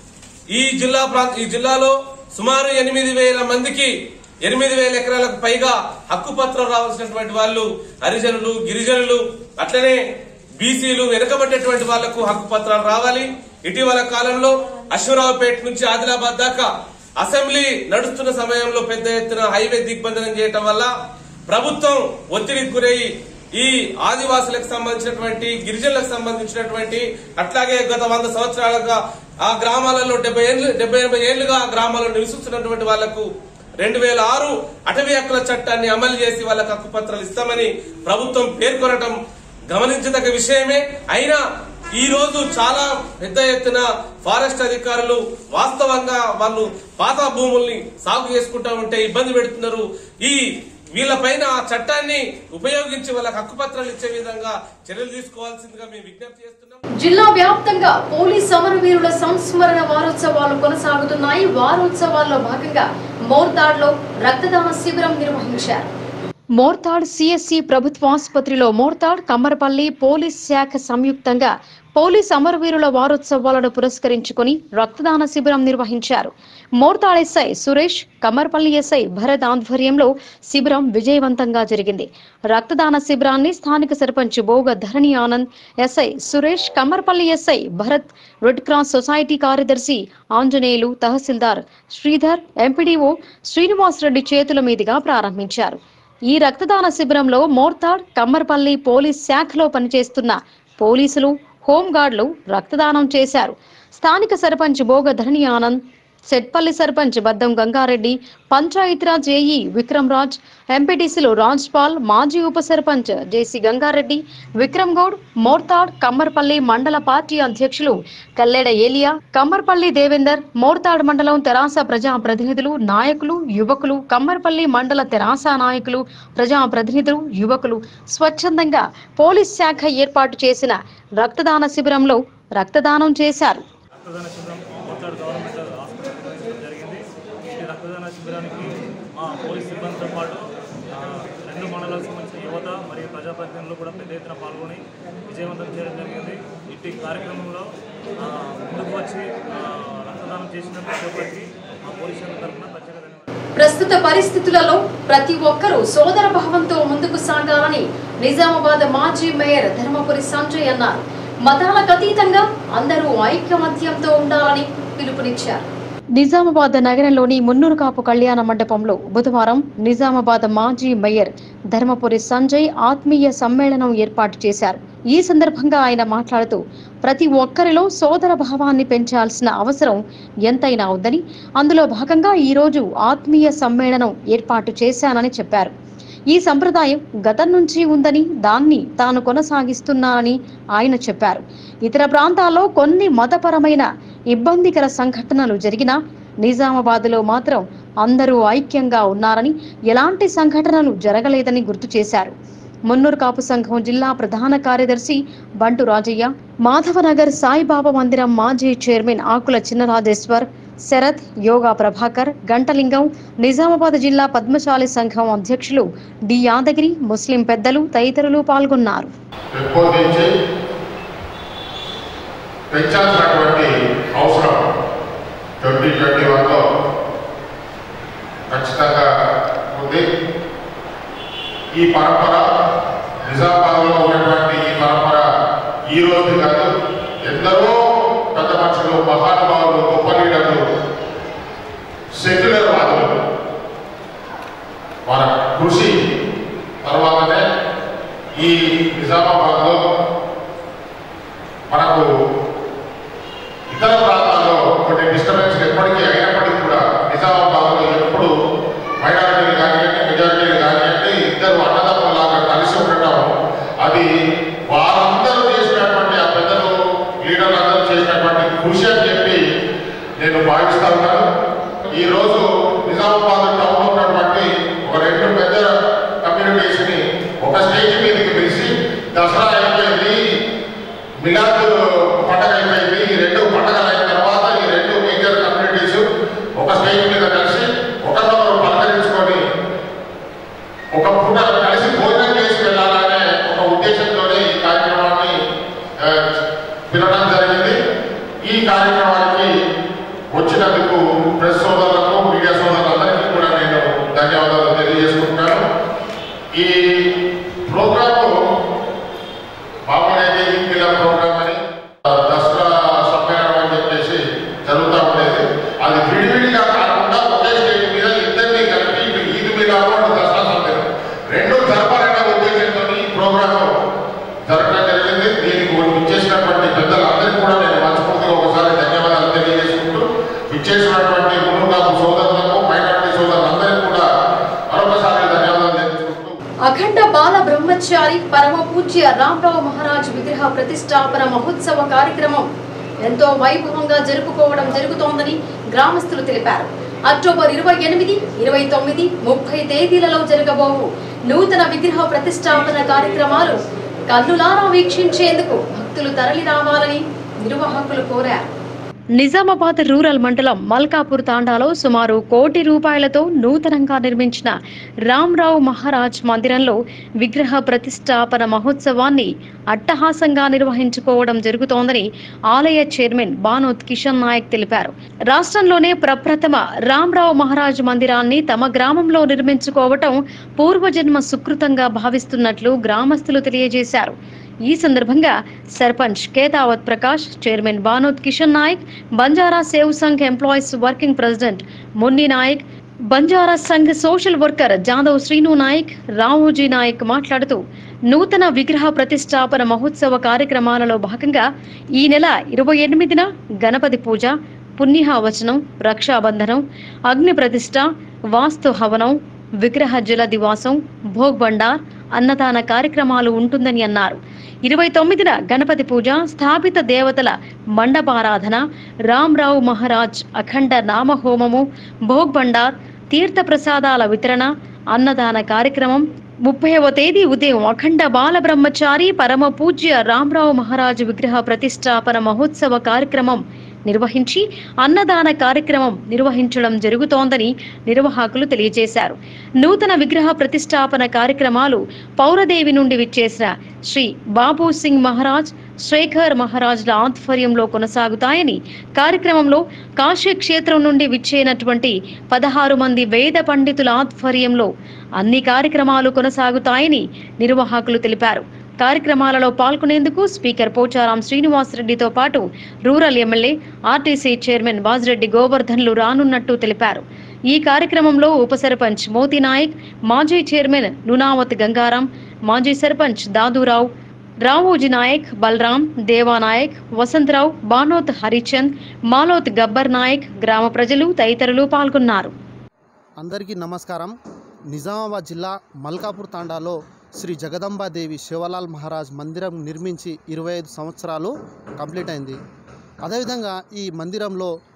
G: ఈ జిల్లా ప్రాంత ఈ జిల్లాలో సుమారు ఎనిమిది వేల మందికి ఎనిమిది వేల ఎకరాలకు పైగా హక్కుపత్రం రావాల్సినటువంటి వాళ్ళు హరిజనులు గిరిజనులు అట్లనే బీసీలు వెనుకబడ్డటువంటి వాళ్లకు హక్కు పత్రాలు రావాలి ఇటీవల కాలంలో అశ్వరావుపేట నుంచి ఆదిలాబాద్ దాకా అసెంబ్లీ నడుస్తున్న సమయంలో పెద్ద ఎత్తున హైవే దిగ్బంధనం చేయటం వల్ల ప్రభుత్వం ఒత్తిడికి గురయ్యి ఈ ఆదివాసులకు సంబంధించినటువంటి గిరిజనులకు సంబంధించినటువంటి అట్లాగే గత వంద సంవత్సరాలుగా ఆ గ్రామాలలో డెబ్బై ఏళ్ళు డెబ్బై ఎనభై ఏళ్లుగా ఆ గ్రామాల్లో నివసిస్తున్నటువంటి వాళ్లకు రెండు వేల ఆరు అటవీ హక్కుల చట్టాన్ని అమలు చేసి వాళ్ళకు హక్కుపత్రాలు ఇస్తామని ప్రభుత్వం పేర్కొనటం గమనించదగ్గ విషయమే అయినా ఈ రోజు చాలా పెద్ద ఎత్తున ఫారెస్ట్ అధికారులు వాస్తవంగా వాళ్ళు పాత భూముల్ని సాగు చేసుకుంటా ఉంటే ఇబ్బంది పెడుతున్నారు ఈ వీళ్ళపైన ఆ చట్టాన్ని ఉపయోగించి వాళ్ళకి హక్కుపత్రాలు ఇచ్చే విధంగా చర్యలు తీసుకోవాల్సిందిగా మేము విజ్ఞప్తి చేస్తున్నాం
A: జిల్లా వ్యాప్తంగా పోలీస్ సమరవీరుల సంస్మరణ వారోత్సవాలు కొనసాగుతున్నాయి వారోత్సవాల్లో భాగంగా మోర్తాడ్లో రక్తదాన శిబిరం నిర్వహించారు మోర్తాడ్ సిఎస్సి ప్రభుత్వ ఆసుపత్రిలో మోర్తాడ్ కమ్మరపల్లి పోలీస్ శాఖ సంయుక్తంగా పోలీస్ అమరవీరుల వారోత్సవాలను పురస్కరించుకొని రక్తదాన శిబిరం నిర్వహించారు మోర్తాడ్ ఎస్ఐ సురేష్ కమ్మరపల్లి ఎస్ఐ భరత్ ఆధ్వర్యంలో శిబిరం విజయవంతంగా జరిగింది రక్తదాన శిబిరాన్ని స్థానిక sarpanch Boga Dharani Anand SI Suresh Kammarapalli SI Bharat red cross society కార్యదర్శి ఆంజనేయులు తహసీల్దార్ శ్రీధర్ ఎంపీడీఓ శ్రీనివాసరెడ్డి చేతుల మీదుగా ప్రారంభించారు ఈ రక్తదాన శిబిరంలో మోర్తాడ్ కమ్మర్పల్లి పోలీస్ శాఖలో పనిచేస్తున్న పోలీసులు హోంగార్డులు రక్తదానం చేశారు స్థానిక సర్పంచ్ బోగ ధరణి ఆనంద్ సెట్పల్లి సర్పంచ్ బద్దం గంగారెడ్డి పంచాయతీరాజ్ ఏఈ విక్రమ్ రాజ్ ఎంపీటీసీలు రాజ్ పాల్ మాజీ ఉప సర్పంచ్ జేసీ గంగారెడ్డి విక్రమ్ గౌడ్ మోర్తాడ్ కమ్మర్పల్లి మండల పార్టీ అధ్యక్షులు కల్లెడ ఏలియా కమ్మర్పల్లి దేవేందర్ మోర్తాడ్ మండలం తెరాస ప్రజా ప్రతినిధులు నాయకులు యువకులు కమ్మర్పల్లి మండల తెరాస నాయకులు ప్రజా ప్రతినిధులు యువకులు స్వచ్ఛందంగా పోలీస్ శాఖ ఏర్పాటు చేసిన రక్తదాన శిబిరంలో రక్తదానం చేశారు
H: రక్తదాన శిబిరం మోతాడు గవర్నమెంట్ హాస్పిటల్ నిర్వహించడం జరిగింది ఈ రక్తదాన శిబిరానికి మా పోలీస్ సిబ్బందితో పాటు ఆ, రెండు మండలాలకు సంబంధించిన యువత మరియు ప్రజాప్రతినిధులు కూడా పెద్ద ఎత్తున పాల్గొని విజయవంతం చేయడం జరిగింది ఇట్టి కార్యక్రమంలో ఆ, ముందుకు వచ్చి ఆ, రక్తదానం చేసిన ప్రతి ఒక్కరికి మా పోలీస్ శాఖ తరఫున ప్రత్యేక ధన్యవాదాలు
A: ప్రస్తుత పరిస్థితులలో ప్రతి ఒక్కరూ సోదర భావంతో ముందుకు సాగాలని నిజామాబాద్ మాజీ మేయర్ ధర్మపురి సంజయ్ అన్నారు మతాలకు అతీతంగా అందరూ ఐక్యమత్యంతో ఉండాలని పిలుపునిచ్చారు నిజామాబాద్ నగరంలోని మున్నూరు కాపు కళ్యాణ మండపంలో బుధవారం నిజామాబాద్ మాజీ మేయర్ ధర్మపురి సంజయ్ ఆత్మీయ సమ్మేళనం ఏర్పాటు చేశారు ఈ సందర్భంగా ఆయన మాట్లాడుతూ ప్రతి ఒక్కరిలో సోదర భావాన్ని పెంచాల్సిన అవసరం ఎంతైనా ఉందని అందులో భాగంగా ఈ రోజు ఆత్మీయ సమ్మేళనం ఏర్పాటు చేశానని చెప్పారు ఈ సంప్రదాయం గతం నుంచి ఉందని దాన్ని తాను కొనసాగిస్తున్నానని ఆయన చెప్పారు ఇతర ప్రాంతాల్లో కొన్ని మతపరమైన ఇబ్బందికర సంఘటనలు జరిగినా నిజామాబాద్లో మాత్రం అందరూ ఐక్యంగా ఉన్నారని ఎలాంటి సంఘటనలు జరగలేదని గుర్తు చేశారు మున్నూరు కాపు సంఘం జిల్లా ప్రధాన కార్యదర్శి బంటు రాజయ్య మాధవనగర్ సాయిబాబా మందిరం మాజీ చైర్మన్ ఆకుల చిన్నరాజేశ్వర్ శరత్ యోగా ప్రభాకర్ గంటలింగం నిజామాబాద్ జిల్లా పద్మశాలి సంఘం అధ్యక్షులు డి యాదగిరి ముస్లిం పెద్దలు తదితరులు పాల్గొన్నారు
I: పెంపొందించి పెంచాల్సినటువంటి అవసరం ట్వంటీ ట్వంటీ వన్లో ఖచ్చితంగా ఉంది ఈ పరంపర నిజామాబాద్లో ఉన్నటువంటి ఈ పరంపర ఈ రోజు కాదు ఎందరో పెద్ద మనుషులు మహానుభావులు గొప్ప లీడర్లు సెక్యులర్ వాదులు మన కృషి తర్వాతనే ఈ నిజామాబాద్లో మనకు ఇతర ప్రాంతాల్లో కొన్ని డిస్టర్బెన్స్ ఎప్పటికీ అయినప్పటికీ కూడా నిజామాబాద్లో ఎప్పుడు మైనారిటీలు కానివ్వండి మెజారిటీలు కానివ్వండి ఇద్దరు అన్నదమ్ములాగా కలిసి ఉండటం అది వారందరూ చేసినటువంటి ఆ పెద్దలు లీడర్లు అందరూ చేసినటువంటి కృషి అని చెప్పి నేను భావిస్తా ఉన్నాను ఈ రోజు నిజామాబాద్ టౌన్ లో ఉన్నటువంటి ఒక రెండు పెద్ద కమ్యూనిటీస్ ని ఒక స్టేజ్ మీదకి పిలిచి దసరా అయిపోయింది మిలాద్ పండగ అయిపోయింది ఈ రెండు పండగలు అయిన తర్వాత ఈ రెండు మేజర్ కమ్యూనిటీస్ ఒక స్టేజ్ మీద కలిసి ఒకరినొకరు పలకరించుకొని ఒక పూట కలిసి భోజనం చేసి వెళ్ళాలనే ఒక ఉద్దేశంతోనే ఈ కార్యక్రమాన్ని ఆ, పిలవడం జరిగింది ఈ కార్యక్రమానికి వచ్చినందుకు ప్రెస్ సోదరులకు మీడియా సోదరులందరికీ కూడా నేను ధన్యవాదాలు తెలియజేసుకుంటున్నాను ఈ ప్రోగ్రాము మామూలుగా అయితే ఈ పిల్ల ప్రోగ్రామ్ అని ఆ, దసరా సమ్మేళనం అని చెప్పేసి జరుగుతూ ఉండేది అది విడివిడిగా కాకుండా ఒకే స్టేజ్ మీద ఇద్దరిని కలిపి ఇటు ఈద్ మీద అటు దసరా సమ్మేళనం రెండు జరపాలనే ఉద్దేశంతో ఈ ప్రోగ్రామ్ జరగడం జరిగింది దీనికి ఇచ్చేసినటువంటి పెద్దలందరికీ కూడా నేను మనస్ఫూర్తిగా ఒకసారి ధన్యవాదాలు తెలియజేసుకుంటూ ఇచ్చేసినటువంటి మునుగాపు సోదరులకు మైనార్టీ సోదరులందరికీ కూడా మరొకసారి ధన్యవాదాలు తెలుసుకుంటూ
A: అఖండ బాల బ్రహ్మచారి పరమ పూజ్య రామరావు మహారాజ్ విగ్రహ ప్రతిష్టాపన మహోత్సవ కార్యక్రమం ఎంతో వైభవంగా జరుపుకోవడం జరుగుతోందని గ్రామస్తులు తెలిపారు అక్టోబర్ ఇరవై ఎనిమిది ఇరవై తొమ్మిది ముప్పై తేదీలలో జరగబోవు నూతన విగ్రహ ప్రతిష్టాపన కార్యక్రమాలు కన్నులారా వీక్షించేందుకు భక్తులు తరలి రావాలని నిర్వాహకులు కోరారు నిజామాబాద్ రూరల్ మండలం మల్కాపూర్ తాండాలో సుమారు కోటి రూపాయలతో నూతనంగా నిర్మించిన రామ్రావు మహారాజ్ మందిరంలో విగ్రహ ప్రతిష్టాపన మహోత్సవాన్ని అట్టహాసంగా నిర్వహించుకోవడం జరుగుతోందని ఆలయ చైర్మన్ బానోత్ కిషన్ నాయక్ తెలిపారు రాష్ట్రంలోనే ప్రప్రథమ రామ్రావు మహారాజ్ మందిరాన్ని తమ గ్రామంలో నిర్మించుకోవటం పూర్వజన్మ సుకృతంగా భావిస్తున్నట్లు గ్రామస్తులు తెలియజేశారు ఈ సందర్భంగా సర్పంచ్ కేతావత్ ప్రకాష్ చైర్మన్ బానోద్ కిషన్ నాయక్ బంజారా సేవ్ Sangh employees working president Munni Nayak Banjara Sangh social worker Jadhav Srinu Nayak Ramoji Nayak మాట్లాడుతూ నూతన విగ్రహ ప్రతిష్టాపన మహోత్సవ కార్యక్రమాలలో భాగంగా ఈ నెల ఇరవై ఎనిమిదిన గణపతి పూజ పుణ్యవచనం రక్షాబంధనం అగ్ని ప్రతిష్ట వాస్తు హవనం విగ్రహ జల దివాసం భోగ్ బండార్ అన్నదాన కార్యక్రమాలు ఉంటుందని అన్నారు ఇరవై తొమ్మిదిన గణపతి పూజ స్థాపిత దేవతల మండపారాధన రామ్రావు మహారాజ్ అఖండ నామహోమము భోగ్ బండార్ తీర్థ ప్రసాదాల వితరణ అన్నదాన కార్యక్రమం ముప్పైవ తేదీ ఉదయం అఖండ బాల బ్రహ్మచారి పరమ పూజ్య రామ్రావు మహారాజు విగ్రహ ప్రతిష్టాపన మహోత్సవ కార్యక్రమం నిర్వహించి అన్నదాన కార్యక్రమం నిర్వహించడం జరుగుతోందని నిర్వాహకులు తెలియజేశారు నూతన విగ్రహ ప్రతిష్టాపన కార్యక్రమాలు పౌరదేవి నుండి విచ్చేసిన శ్రీ బాబు సింగ్ మహారాజ్ శేఖర్ మహారాజ్ల ఆధ్వర్యంలో కొనసాగుతాయని కార్యక్రమంలో కాశీ క్షేత్రం నుండి విచ్చేయనటువంటి పదహారు మంది వేద పండితుల ఆధ్వర్యంలో అన్ని కార్యక్రమాలు కొనసాగుతాయని నిర్వాహకులు తెలిపారు కార్యక్రమాలలో పాల్గొనేందుకు స్పీకర్ పోచారాం శ్రీనివాసరెడ్డితో పాటు rural MLA RTC chairman Bajireddy గోవర్ధన్లు రానున్నట్టు తెలిపారు ఈ కార్యక్రమంలో ఉప సర్పంచ్ మోతీ నాయక్ మాజీ చైర్మన్ నునావత్ గంగారాం మాజీ సర్పంచ్ దాదురావు రావోజీ నాయక్ బలరాం దేవానాయక్ వసంతరావు బానోత్ హరిచంద్ మాలోత్ గబ్బర్ నాయక్ గ్రామ ప్రజలు తదితరులు పాల్గొన్నారు
J: అందరికీ నమస్కారం నిజామాబాద్ జిల్లా మల్కాపూర్ తాండాలో శ్రీ జగదంబాదేవి శివలాల్ మహారాజ్ మందిరం నిర్మించి ఇరవై ఐదు సంవత్సరాలు కంప్లీట్ అయింది అదేవిధంగా ఈ మందిరంలో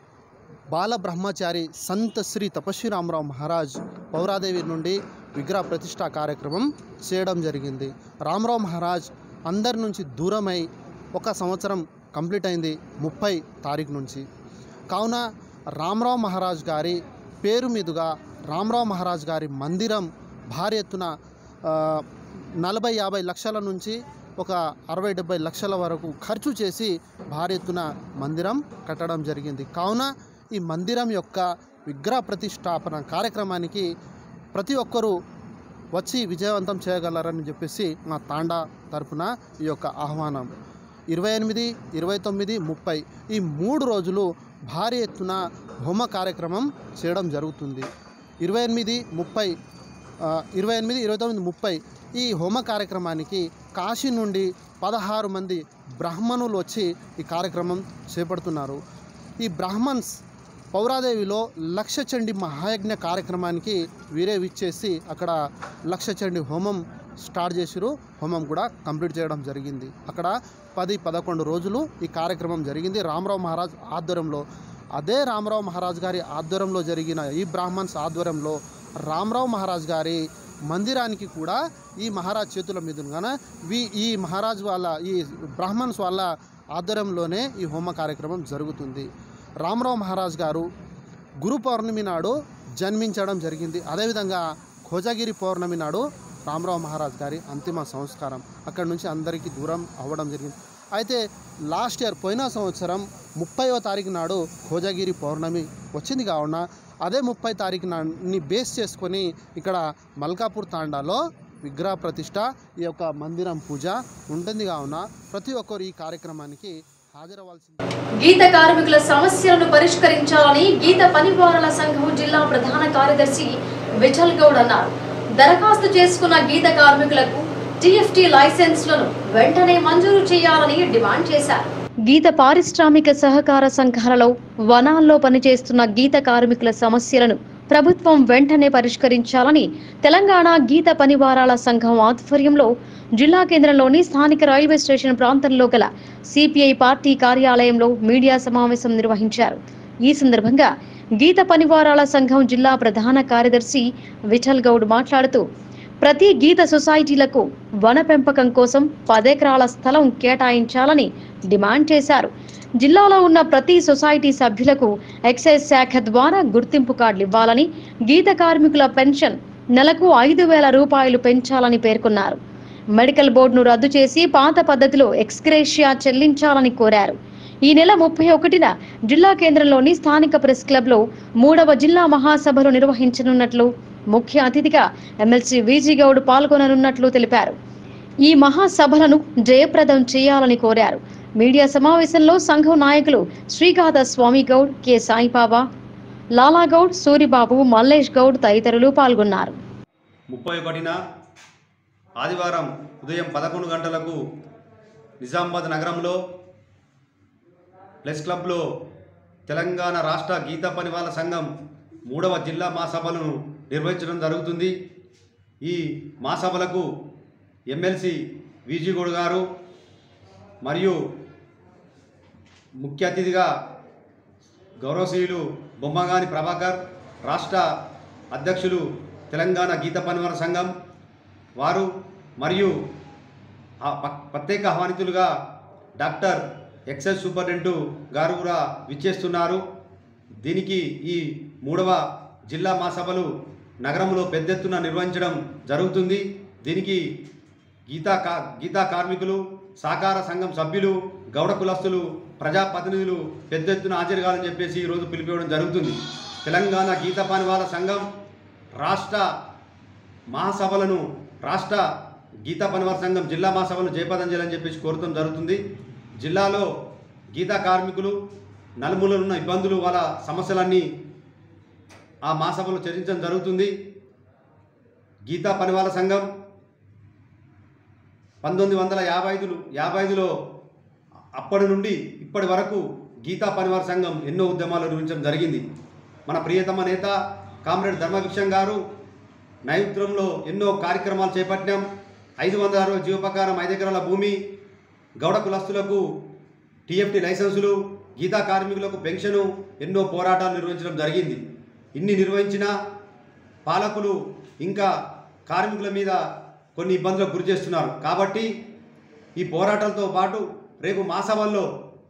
J: బాల బ్రహ్మచారి సంత్ శ్రీ తపస్వి రామరావు మహారాజ్ పౌరాదేవి నుండి విగ్రహ ప్రతిష్ట కార్యక్రమం చేయడం జరిగింది రామరావు మహారాజ్ అందరి నుంచి దూరమై ఒక సంవత్సరం కంప్లీట్ అయింది ముప్పై తారీఖు నుంచి కావున రామరావు మహారాజ్ గారి పేరు మీదుగా రామరావు మహారాజ్ గారి మందిరం భారీ ఎత్తున ఆ, నలభై యాభై లక్షల నుంచి ఒక అరవై డెబ్బై లక్షల వరకు ఖర్చు చేసి భారీ ఎత్తున మందిరం కట్టడం జరిగింది కావున ఈ మందిరం యొక్క విగ్రహ ప్రతిష్టాపన కార్యక్రమానికి ప్రతి ఒక్కరూ వచ్చి విజయవంతం చేయగలరని చెప్పేసి మా తాండా తరపున ఈ యొక్క ఆహ్వానం ఇరవై ఎనిమిది ఇరవై తొమ్మిది ముప్పై ఈ మూడు రోజులు భారీ ఎత్తున హోమ కార్యక్రమం చేయడం జరుగుతుంది ఇరవై ఎనిమిది ముప్పై ఆ, ఇరవై ఎనిమిది ఇరవై తొమ్మిది ముప్పై ఈ హోమ కార్యక్రమానికి కాశీ నుండి పదహారు మంది బ్రాహ్మణులు వచ్చి ఈ కార్యక్రమం చేపడుతున్నారు ఈ బ్రాహ్మణ్స్ పౌరాదేవిలో లక్షచండి మహాయజ్ఞ కార్యక్రమానికి వీరే విచ్చేసి అక్కడ లక్షచండి హోమం స్టార్ట్ చేసిరు హోమం కూడా కంప్లీట్ చేయడం జరిగింది అక్కడ పది పదకొండు రోజులు ఈ కార్యక్రమం జరిగింది రామరావు మహారాజ్ ఆధ్వర్యంలో అదే రామరావు మహారాజ్ గారి ఆధ్వర్యంలో జరిగిన ఈ బ్రాహ్మణ్స్ ఆధ్వర్యంలో రామరావు మహారాజ్ గారి మందిరానికి కూడా ఈ మహారాజ్ చేతుల మీదుగానే వీ ఈ మహారాజ్ వాళ్ళ ఈ బ్రాహ్మణ్స్ వాళ్ళ ఆధ్వర్యంలోనే ఈ హోమ కార్యక్రమం జరుగుతుంది రామరావు మహారాజ్ గారు గురు పౌర్ణమి నాడు జన్మించడం జరిగింది అదేవిధంగా ఖోజాగిరి పౌర్ణమి నాడు రామరావు మహారాజ్ గారి అంతిమ సంస్కారం అక్కడి నుంచి అందరికీ దూరం అవ్వడం జరిగింది అయితే లాస్ట్ ఇయర్ పోయిన సంవత్సరం ముప్పైవ తారీఖు నాడు ఖోజాగిరి పౌర్ణమి వచ్చింది కావున అదే ముప్పై తారీఖు నాని బేస్ చేసుకొని ఇక్కడ మల్కాపూర్ తాండాలో విగ్రహ ప్రతిష్ట ఈ యొక్క మందిరం పూజ ఉంటుంది కావున ప్రతి ఒక్కరు ఈ కార్యక్రమానికి హాజరవ్వాల్సింది
A: గీత కార్మికుల సమస్యలను పరిష్కరించాలని గీత పనివారుల సంఘం జిల్లా ప్రధాన కార్యదర్శి విఠల్ గౌడ్ అన్నారు దరఖాస్తు చేసుకున్న గీత కార్మికులకు టీఎఫ్టీ లైసెన్స్లను వెంటనే మంజూరు చేయాలని డిమాండ్ చేశారు గీత పారిశ్రామిక సహకార సంఘాలలో వనాల్లో పనిచేస్తున్న గీత కార్మికుల సమస్యలను ప్రభుత్వం వెంటనే పరిష్కరించాలని తెలంగాణ గీత పనివారాల సంఘం ఆధ్వర్యంలో జిల్లా కేంద్రంలోని స్థానిక రైల్వే స్టేషన్ ప్రాంతంలో గల సిపిఐ పార్టీ కార్యాలయంలో మీడియా సమావేశం నిర్వహించారు ఈ సందర్భంగా గీత పనివారాల సంఘం జిల్లా ప్రధాన కార్యదర్శి విఠల్ గౌడ్ మాట్లాడుతూ ప్రతి గీత సొసైటీలకు వన పెంపకం కోసం పదెకరాల స్థలం కేటాయించాలని డిమాండ్ చేశారు జిల్లాలో ఉన్న ప్రతి సొసైటీ సభ్యులకు ఎక్సైజ్ శాఖ ద్వారా గుర్తింపు కార్డులు ఇవ్వాలని గీత కార్మికుల పెన్షన్ నెలకు ఐదు వేల రూపాయలు పెంచాలని పేర్కొన్నారు మెడికల్ బోర్డును రద్దు చేసి పాత పద్ధతిలో ఎక్స్గ్రేషియా చెల్లించాలని కోరారు ఈ నెల ముప్పై ఒకటిన జిల్లా కేంద్రంలోని స్థానిక ప్రెస్ క్లబ్లో మూడవ జిల్లా మహాసభలు నిర్వహించనున్నట్లు ముఖ్య అతిథిగా ఎమ్మెల్సీ వీజీ గౌడ్ పాల్గొననున్నట్లు తెలిపారు ఈ మహాసభలను జయప్రదం చేయాలని కోరారు మీడియా సమావేశంలో సంఘం నాయకులు శ్రీకాంత స్వామి గౌడ్ కె సాయిబాబా లాలాగౌడ్ సూరిబాబు మల్లేష్ గౌడ్ తదితరులు పాల్గొన్నారు
K: ముప్పై ఒకటిన ఆదివారం ఉదయం పదకొండు గంటలకు నిజామాబాద్ నగరంలో ప్రెస్ క్లబ్లో తెలంగాణ రాష్ట్ర గీత పనివాళ్ళ సంఘం మూడవ జిల్లా మహాసభలను నిర్వహించడం జరుగుతుంది ఈ మహాసభలకు ఎమ్మెల్సీ విజయగౌడ్ గారు మరియు ముఖ్య అతిథిగా గౌరవశ్రీయులు బొమ్మగాని ప్రభాకర్ రాష్ట్ర అధ్యక్షులు తెలంగాణ గీత పనివార సంఘం వారు మరియు ఆ ప- ప్రత్యేక ఆహ్వానితులుగా డాక్టర్ ఎక్సైజ్ సూపరింటెండెంట్ గారు కూడా విచ్చేస్తున్నారు దీనికి ఈ మూడవ జిల్లా మహాసభలు నగరంలో పెద్ద ఎత్తున నిర్వహించడం జరుగుతుంది దీనికి గీతా కా గీతా కార్మికులు సహకార సంఘం సభ్యులు గౌడ కులస్తులు ప్రజాప్రతినిధులు పెద్ద ఎత్తున హాజరు కావాలని చెప్పేసి ఈరోజు పిలిపివ్వడం జరుగుతుంది తెలంగాణ గీత పనివాళ్ళ సంఘం రాష్ట్ర మహాసభలను రాష్ట్ర గీతా పనివార సంఘం జిల్లా మహాసభలను జయపదం చేయాలని చెప్పేసి కోరటం జరుగుతుంది జిల్లాలో గీతా కార్మికులు నలుమూలలు ఉన్న ఇబ్బందులు వాళ్ళ సమస్యలన్నీ ఆ మహాసభలో చర్చించడం జరుగుతుంది గీతా పనివాళ్ళ సంఘం పంతొమ్మిది వందల యాభై ఐదులు యాభై ఐదులో అప్పటి నుండి ఇప్పటి వరకు గీతా పనివార సంఘం ఎన్నో ఉద్యమాలు నిర్వహించడం జరిగింది మన ప్రియతమ నేత కామ్రేడ్ ధర్మభిక్షం గారు నైరుత్యంలో ఎన్నో కార్యక్రమాలు చేపట్టాం ఐదు వందల అరవై జీవ ప్రకారం ఐదు ఎకరాల భూమి గౌడ కులస్తులకు టీఎఫ్టీ లైసెన్సులు గీతా కార్మికులకు పెన్షను ఎన్నో పోరాటాలు నిర్వహించడం జరిగింది ఇన్ని నిర్వహించినా పాలకులు ఇంకా కార్మికుల మీద కొన్ని ఇబ్బందులకు గురి చేస్తున్నారు కాబట్టి ఈ పోరాటాలతో పాటు రేపు మాసవల్లో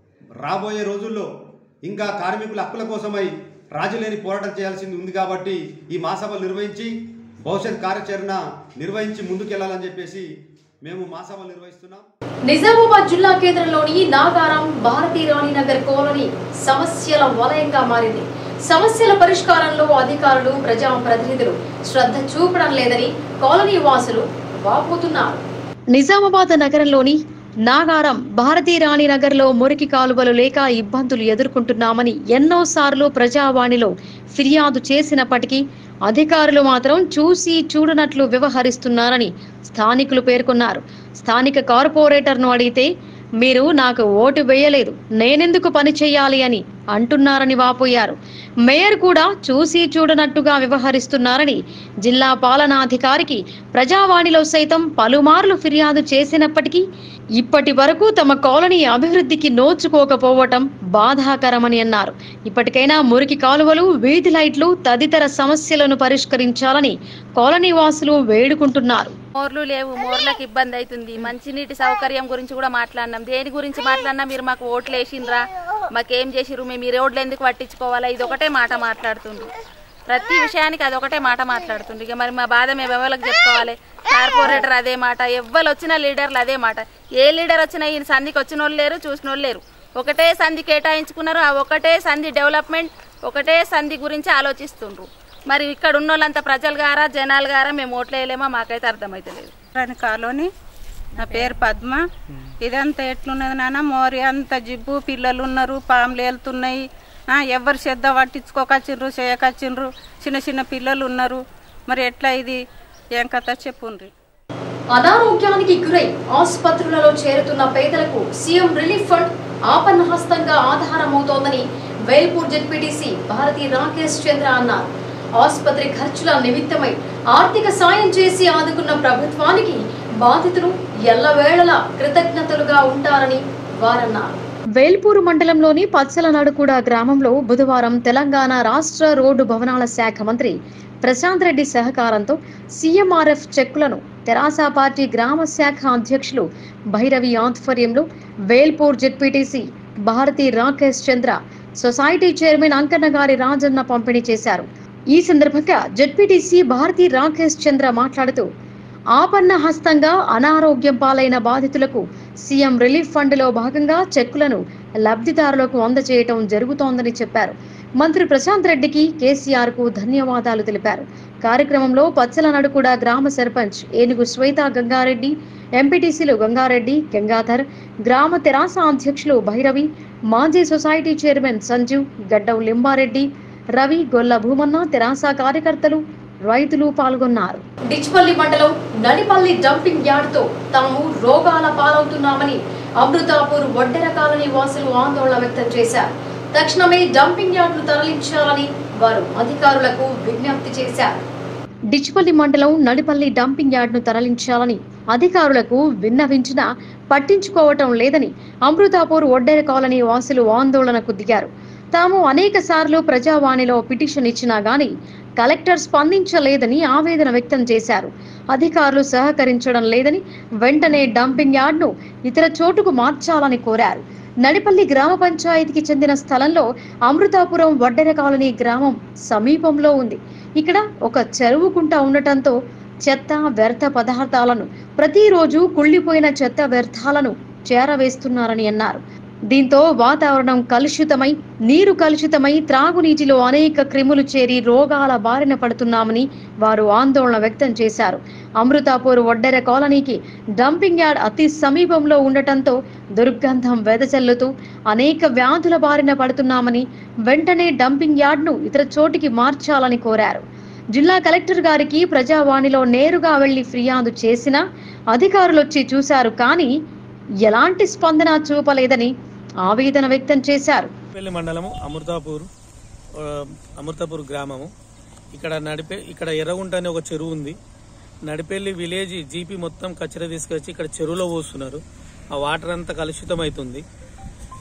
K: రాబోయే రోజుల్లో ఇంకా కార్మికుల హక్కుల కోసమై రాజులేని పోరాటం చేయాల్సింది ఉంది కాబట్టి ఈ మాసభలు నిర్వహించి భవిష్యత్ కార్యాచరణ నిర్వహించి ముందుకెళ్లాలని చెప్పేసి మేము మాసభలు నిర్వహిస్తున్నాం
A: నిజామాబాద్ జిల్లా కేంద్రంలోని నాగారం భారతీ రాణినగర్ కాలనీ సమస్యల వలయంగా మారింది సమస్యల పరిష్కారంలో అధికారులు ప్రజా ప్రతినిధులు శ్రద్ధ చూపడం లేదని కాలనీ వాసులు వాపోతున్నారు నిజామాబాద్ నగరంలోని నాగారం భారతీ రాణి నగర్లో మురికి కాలువలు లేక ఇబ్బందులు ఎదుర్కొంటున్నామని ఎన్నోసార్లు ప్రజావాణిలో ఫిర్యాదు చేసినప్పటికీ అధికారులు మాత్రం చూసి చూడనట్లు వ్యవహరిస్తున్నారని స్థానికులు పేర్కొన్నారు స్థానిక కార్పొరేటర్ను అడిగితే మీరు నాకు ఓటు వేయలేదు నేనెందుకు పని చేయాలి అని అంటున్నారని వాపోయారు మేయర్ కూడా చూసి చూడనట్టుగా వ్యవహరిస్తున్నారని జిల్లా పాలనాధికారికి ప్రజావాణిలో సైతం పలుమార్లు ఫిర్యాదు చేసినప్పటికీ ఇప్పటి వరకు తమ కాలనీ అభివృద్ధికి నోచుకోకపోవటం బాధాకరమని అన్నారు ఇప్పటికైనా మురికి కాలువలు వీధి లైట్లు తదితర సమస్యలను పరిష్కరించాలని కాలనీ వాసులు వేడుకుంటున్నారు
L: మోర్లు లేవు మోర్లకు ఇబ్బంది అవుతుంది మంచినీటి సౌకర్యం గురించి కూడా మాట్లాడినాం దేని గురించి మాట్లాడినా మీరు మాకు ఓట్లు వేసిండ్రా మాకేం చేసిర్రు మేము ఈ రోడ్లు ఎందుకు పట్టించుకోవాలా ఇది ఒకటే మాట మాట్లాడుతుండ్రు ప్రతి విషయానికి అదొకటే మాట మాట్లాడుతుండ్రు ఇక మరి మా బాధ మేము ఎవరికి చెప్పుకోవాలి కార్పొరేటర్ అదే మాట ఎవ్వరు వచ్చిన లీడర్లు అదే మాట ఏ లీడర్ వచ్చినా ఈ సంధికి వచ్చిన వాళ్ళు లేరు చూసిన వాళ్ళు లేరు ఒకటే సంధి కేటాయించుకున్నారు ఆ ఒకటే సంధి డెవలప్మెంట్ ఒకటే సంధి గురించి ఆలోచిస్తుండ్రు మరి ఇక్కడ ఉన్న వాళ్ళంతా ప్రజలు గారా జనాలు గారా మేము ఓట్లు వేయలేమో మాకైతే అర్థమైతలేదు
M: రాని కాలనీ నా పేరు పద్మ ఇదంతా ఎట్లున్నది నాన్న మోరి అంత జిబ్బు పిల్లలు ఉన్నారు పాములు వెళ్తున్నాయి ఆ, ఎవరు శ్రద్ధ పట్టించుకోకచ్చిండ్రు చేయకచ్చిండ్రు చిన్న చిన్న పిల్లలు ఉన్నారు మరి ఎట్లా ఇది ఏం కథ చెప్పుండ్రి
A: అనారోగ్యానికి గురై ఆసుపత్రులలో చేరుతున్న పేదలకు సీఎం రిలీఫ్ ఫండ్ ఆపన్న హస్తంగా ఆధారమవుతోందని వేల్పూర్ జెడ్పీటీసీ భారతి రాకేష్ చంద్ర అన్నారు ఆసుపత్రి ఖర్చుల నిమిత్తమై ఆర్థిక సాయం చేసి ఆదుకున్న ప్రభుత్వానికి బాధితులు ఎల్లవేళలా కృతజ్ఞతలుగా ఉంటారని వారన్నారు వేల్పూరు మండలంలోని పచ్చలనాడుగూడ గ్రామంలో బుధవారం తెలంగాణ రాష్ట్ర రోడ్డు భవనాల శాఖ మంత్రి ప్రశాంత్ రెడ్డి సహకారంతో సీఎంఆర్ఎఫ్ చెక్కులను తెరాస పార్టీ గ్రామ శాఖ అధ్యక్షులు భైరవి ఆధ్వర్యంలో Velpur ZPTC Bharathi Rakesh Chandra society chairman అంకన్నగారి రాజన్న పంపిణీ చేశారు ఈ సందర్భంగా జెడ్పీటీసీ భారతి రాకేష్ చంద్ర మాట్లాడుతూ ఆపన్న హస్తంగా అనారోగ్యం పాలైన బాధితులకు సీఎం రిలీఫ్ ఫండ్లో భాగంగా చెక్కులను లబ్ధిదారులకు అందజేయటం జరుగుతోందని చెప్పారు మంత్రి ప్రశాంత్ రెడ్డికి కేసీఆర్ కు ధన్యవాదాలు తెలిపారు కార్యక్రమంలో పచ్చల నడుకుడ గ్రామ సర్పంచ్ ఏనుగు శ్వేత గంగారెడ్డి ఎంపీటీసీలు గంగారెడ్డి గంగాధర్ గ్రామ తెరాస అధ్యక్షులు భైరవి మాజీ సొసైటీ చైర్మన్ సంజీవ్ గడ్డవు లింబారెడ్డి రవి గొల్ల భూమన్న తెరాస కార్యకర్తలు రైతులు పాల్గొన్నారు డిచ్పల్లి మండలం నడిపల్లి డంపింగ్ యార్డ్ తో తాము రోగాల పాలవుతున్నామని అమృతాపూర్ వడ్డెర కాలనీ వాసులు ఆందోళన వ్యక్తం చేశారు తక్షణమే డంపింగ్ యార్డ్ ను తరలించాలని వారు అధికారులకు విజ్ఞప్తి చేశారు డిచ్పల్లి మండలం నడిపల్లి డంపింగ్ యార్డ్ ను తరలించాలని అధికారులకు విన్నవించినా పట్టించుకోవటం లేదని అమృతాపూర్ ఒడ్డెర కాలనీ వాసులు ఆందోళనకు దిగారు తాము అనేక సార్లు ప్రజావాణిలో పిటిషన్ ఇచ్చినా గానీ కలెక్టర్ స్పందించలేదని ఆవేదన వ్యక్తం చేశారు అధికారులు సహకరించడం లేదని వెంటనే డంపింగ్ యార్డ్ను ఇతర చోటుకు మార్చాలని కోరారు నడిపల్లి గ్రామ పంచాయతీకి చెందిన స్థలంలో అమృతాపురం వడ్డెర కాలనీ గ్రామం సమీపంలో ఉంది ఇక్కడ ఒక చెరువు కుంట ఉండటంతో చెత్త వ్యర్థ పదార్థాలను ప్రతిరోజు కుళ్ళిపోయిన చెత్త వ్యర్థాలను చేరవేస్తున్నారని అన్నారు దీంతో వాతావరణం కలుషితమై నీరు కలుషితమై త్రాగునీటిలో అనేక క్రిములు చేరి రోగాల బారిన పడుతున్నామని వారు ఆందోళన వ్యక్తం చేశారు అమృతాపూర్ ఒడ్డెర కాలనీకి డంపింగ్ యార్డ్ అతి సమీపంలో ఉండటంతో దుర్గంధం వెదజల్లుతూ అనేక వ్యాధుల బారిన పడుతున్నామని వెంటనే డంపింగ్ యార్డ్ను ఇతర చోటికి మార్చాలని కోరారు జిల్లా కలెక్టర్ గారికి ప్రజావాణిలో నేరుగా వెళ్లి ఫిర్యాదు చేసినా అధికారులొచ్చి చూశారు కానీ ఎలాంటి స్పందన చూపలేదని ఆవేదన వ్యక్తం చేశారు
N: పెళ్లి మండలము అమృతాపూర్ ఆ, అమృతాపూర్ గ్రామము ఇక్కడ నడిపే ఇక్కడ ఎర్రగుంట అనే ఒక చెరువు ఉంది నడిపెల్లి విలేజ్ జీపీ మొత్తం కచ్చర తీసుకొచ్చి ఇక్కడ చెరువులో పోస్తున్నారు ఆ వాటర్ అంతా కలుషితం అవుతుంది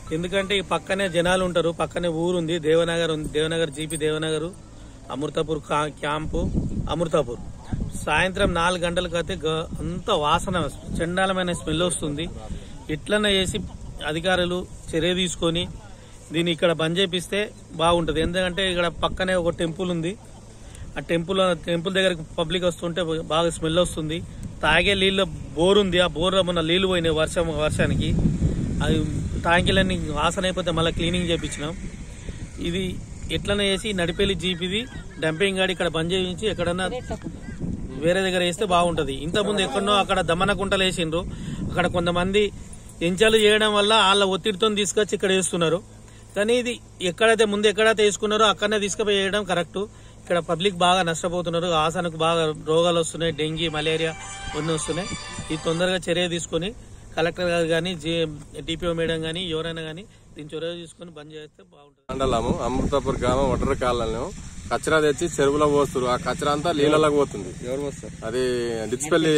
N: ఎందుకంటే ఈ పక్కనే జనాలు ఉంటారు పక్కనే ఊరు ఉంది దేవనగర్ ఉంది దేవనగర్ జీపీ దేవనగర్ అమృతాపూర్ కా- క్యాంపు అమృతాపూర్ సాయంత్రం నాలుగు గంటలకు అయితే గ- అంత వాసన చండాలమైన స్మెల్ వస్తుంది ఇట్లనే చేసి అధికారులు చర్య తీసుకొని దీన్ని ఇక్కడ బంద్ చేపిస్తే బాగుంటుంది ఎందుకంటే ఇక్కడ పక్కనే ఒక టెంపుల్ ఉంది ఆ టెంపుల్ టెంపుల్ దగ్గరికి పబ్లిక్ వస్తుంటే బాగా స్మెల్ వస్తుంది తాగే నీళ్ళ బోర్ ఉంది ఆ బోర్ మొన్న నీళ్లు పోయినాయి వర్షం వర్షానికి అది ట్యాంకీలన్నీ వాసన అయిపోతే మళ్ళీ క్లీనింగ్ చేపించినాం ఇది ఎట్లనే చేసి నడిపేలి జీపిది డంపింగ్ గాడి ఇక్కడ బంద్ చేయించి ఎక్కడన్నా వేరే దగ్గర వేస్తే బాగుంటది ఇంతకుముందు ఎక్కడనో అక్కడ దమన కుంటలు వేసిండ్రు అక్కడ కొంతమంది ఎంచాలు చేయడం వల్ల వాళ్ళ ఒత్తిడితో తీసుకొచ్చి ఇక్కడ వేస్తున్నారు కానీ ఇది ఎక్కడైతే ముందు ఎక్కడైతే వేసుకున్నారో అక్కడనే తీసుకుపోయి వేయడం కరెక్ట్ ఇక్కడ పబ్లిక్ బాగా నష్టపోతున్నారు ఆసనకు బాగా రోగాలు వస్తున్నాయి డెంగీ మలేరియా అన్నీ వస్తున్నాయి ఇది తొందరగా చర్య తీసుకొని కలెక్టర్ గారు కానీ డిపిఓ మేడం కానీ ఎవరైనా కానీ దీని చొరవ తీసుకొని బంద్ చేస్తే బాగుంటుంది
O: మండలము అమృతాపూర్ గ్రామం ఒటర కాలనీ కచరా తెచ్చి చెరువులో పోస్తారు ఆ కచరా అంతా నీళ్ళలోకి పోతుంది ఎవరు పోస్తారు అది డిచ్పల్లి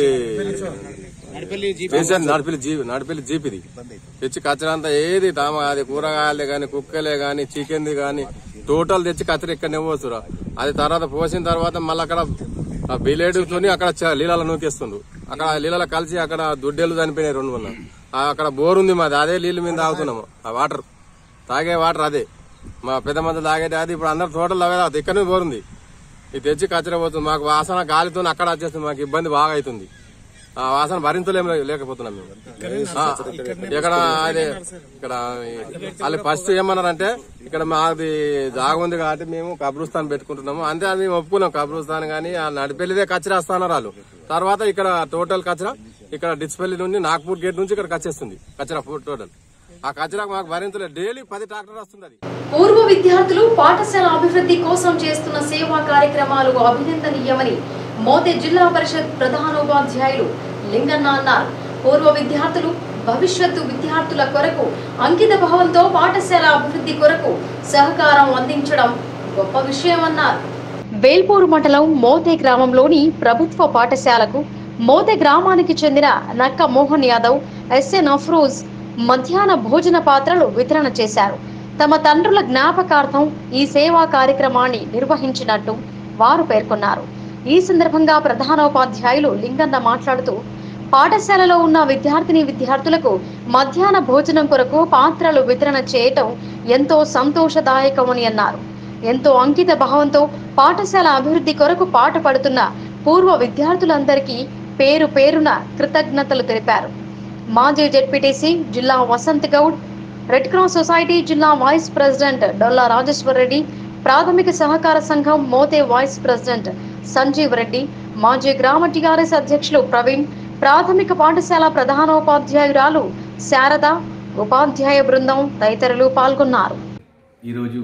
O: చేశారు నడిపిల్లి జీవి నడిపిల్లి జీపిది తెచ్చి కచరా అంతా ఏది తామ అది కూరగాయలే గాని కుక్కలే గాని చికెన్ది గాని టోటల్ తెచ్చి కచరా ఇక్కడనే పోస్తారు అది తర్వాత పోసిన తర్వాత మళ్ళీ అక్కడ ఆ బిలేడుతోని అక్కడ చ- నీళ్ళలో నూకేస్తుండ్రు అక్కడ ఆ నీళ్ళలో కలిసి అక్కడ దుడ్డేలు చనిపోయినాయి రెండు మూడు ఆ అక్కడ బోర్ ఉంది మాది అదే నీళ్ళు మీద తాగుతున్నాము ఆ వాటర్ తాగే వాటర్ అదే మా పెద్ద మంది తాగేది అది ఇప్పుడు అందరు తోటలు అవే తాగుతాయి ఇక్కడ బోర్ ఉంది ఇది తెచ్చి కచ్చర పోతుంది మాకు వాసన గాలితో అక్కడ వచ్చేస్తుంది మాకు ఇబ్బంది బాగా అవుతుంది ఆ వాసన భరించలేము లేకపోతున్నాం మేము ఆ, ఇక్కడ అదే ఇక్కడ వాళ్ళు ఫస్ట్ ఏమన్నారంటే ఇక్కడ మాది జాగ ఉంది కాబట్టి మేము కబ్రస్థాన్ పెట్టుకుంటున్నాము అంతే అది మేము ఒప్పుకున్నాం కబ్రస్థాన్ కానీ ఆ నడిపెల్లిదే కచ్చరా వస్తున్నారు వాళ్ళు తర్వాత ఇక్కడ టోటల్ కచ్చరా ఇక్కడ డిచ్పల్లి నుండి నాగ్పూర్ గేట్ నుంచి ఇక్కడ కచ్చేస్తుంది కచ్చరా టోటల్ ఆ కచ్చరా మాకు భరించలేదు డైలీ పది ట్రాక్టర్ వస్తుంది అది
A: పూర్వ విద్యార్థులు పాఠశాల అభివృద్ధి కోసం చేస్తున్న సేవా కార్యక్రమాలు అభినందనీయమని మోతే జిల్లా పరిషత్ ప్రధానోపాధ్యాయులు లింగన్న అన్నారు పూర్వ విద్యార్థులు భవిష్యత్తు విద్యార్థుల కొరకు అంకిత భావంతో పాఠశాల అభివృద్ధి కొరకు సహకారం అందించడం గొప్ప విషయమన్నారు వేల్పూరు మండలం మోతే గ్రామంలోని ప్రభుత్వ పాఠశాలకు మోతే గ్రామానికి చెందిన నక్క మోహన్ యాదవ్ ఎస్ఎన్ అఫ్రోజ్ మధ్యాహ్న భోజన పాత్రలు వితరణ చేశారు తమ తండ్రుల జ్ఞాపకార్థం ఈ సేవా కార్యక్రమాన్ని నిర్వహించినట్టు వారు పేర్కొన్నారు ఈ సందర్భంగా ప్రధానోపాధ్యాయులు లింగన్న మాట్లాడుతూ పాఠశాలలో ఉన్న విద్యార్థిని విద్యార్థులకు మధ్యాహ్న భోజనం కొరకు పాత్రలు వితరణ చేయటం ఎంతో సంతోషదాయకమని అన్నారు ఎంతో అంకిత భావంతో పాఠశాల అభివృద్ధి కొరకు పాట పడుతున్న పూర్వ విద్యార్థులందరికీ పేరు పేరున కృతజ్ఞతలు తెలిపారు మాజీ జెడ్పీటీసీ జిల్లా Vasanth Goud red cross society జిల్లా వైస్ ప్రెసిడెంట్ డొల్లా రాజేశ్వర్ రెడ్డి ప్రాథమిక సహకార సంఘం మోతే వైస్ ప్రెసిడెంట్ సంజీవ్ రెడ్డి మాజీ గ్రామ టీఆర్ఎస్ అధ్యక్షులు ప్రవీణ్ ప్రాథమిక పాఠశాల ప్రధానోపాధ్యాయురాలు శారద ఉపాధ్యాయ బృందం తదితరులు పాల్గొన్నారు
P: ఈరోజు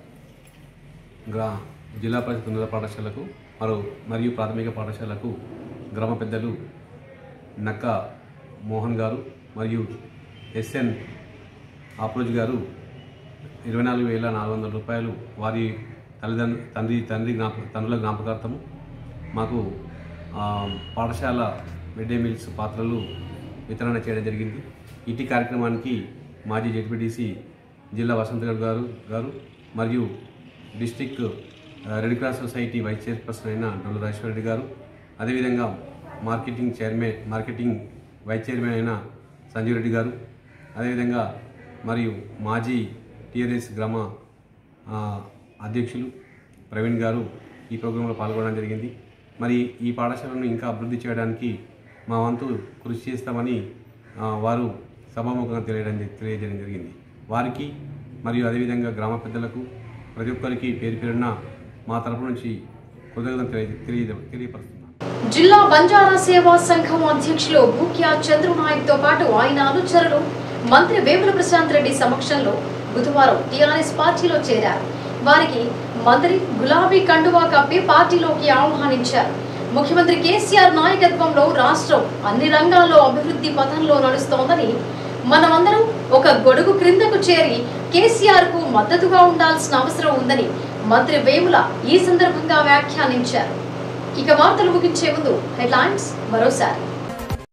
P: గ్రా జిల్లా పరిషత్ ఉన్నత పాఠశాలకు మరో మరియు ప్రాథమిక పాఠశాలకు గ్రామ పెద్దలు నక్క మోహన్ గారు మరియు ఎస్ఎన్ ఆప్రోజ్ గారు ఇరవై నాలుగు వేల నాలుగు వందల రూపాయలు వారి తల్లిదండ్రు తండ్రి తండ్రి జ్ఞాప తండ్రుల జ్ఞాపకార్థము మాకు ఆ, పాఠశాల మిడ్ డే మీల్స్ పాత్రలు వితరణ చేయడం జరిగింది ఇటీ కార్యక్రమానికి మాజీ జెడ్పీటీసీ జిల్లా వసంత్ గౌడ్ గారు గారు మరియు డిస్టిక్ ఆ, red cross society vice chairperson అయిన డొల్లు రాజేశ్వర రెడ్డి గారు అదేవిధంగా marketing chairman marketing vice chairman అయిన సంజీవ్ రెడ్డి గారు అదేవిధంగా మరియు మాజీ టీఆర్ఎస్ గ్రామ ఆ, అధ్యక్షులు ప్రవీణ్ గారు ఈ ప్రోగ్రాంలో పాల్గొనడం జరిగింది మరి ఈ పాఠశాలను ఇంకా అభివృద్ధి చేయడానికి మా వంతు కృషి చేస్తామని ఆ, వారు సభాముఖంగా తెలియడం తెలియజేయడం జరిగింది వారికి మరియు అదేవిధంగా గ్రామ పెద్దలకు ప్రతి ఒక్కరికి పేరు పేరున మా తరపు నుంచి కృతజ్ఞతలు తెలియ తెలియ తెలియపరుస్తున్నాను
A: జిల్లా బంజారా సేవా సంఘం అధ్యక్షులు భూక్యా చంద్రనాయక్ తో పాటు ఆయన అనుచరులు మంత్రి వేముల ప్రశాంత్ రెడ్డి సమక్షంలో బుధవారం టీఆర్ఎస్ పార్టీలో చేరారు వారికి మంత్రి గులాబీ కండువా కప్పి పార్టీలోకి ఆహ్వానించారు ముఖ్యమంత్రి కేసీఆర్ నాయకత్వంలో రాష్ట్రం అన్ని రంగాల్లో అభివృద్ధి పథంలో నడుస్తోందని మనమందరం ఒక గొడుగు క్రిందకు చేరి కేసీఆర్ కు మద్దతుగా ఉండాల్సిన అవసరం ఉందని మంత్రి వేముల ఈ సందర్భంగా వ్యాఖ్యానించారు ఇక వార్తలు ముగించే ముందు హెడ్లైన్స్ మరోసారి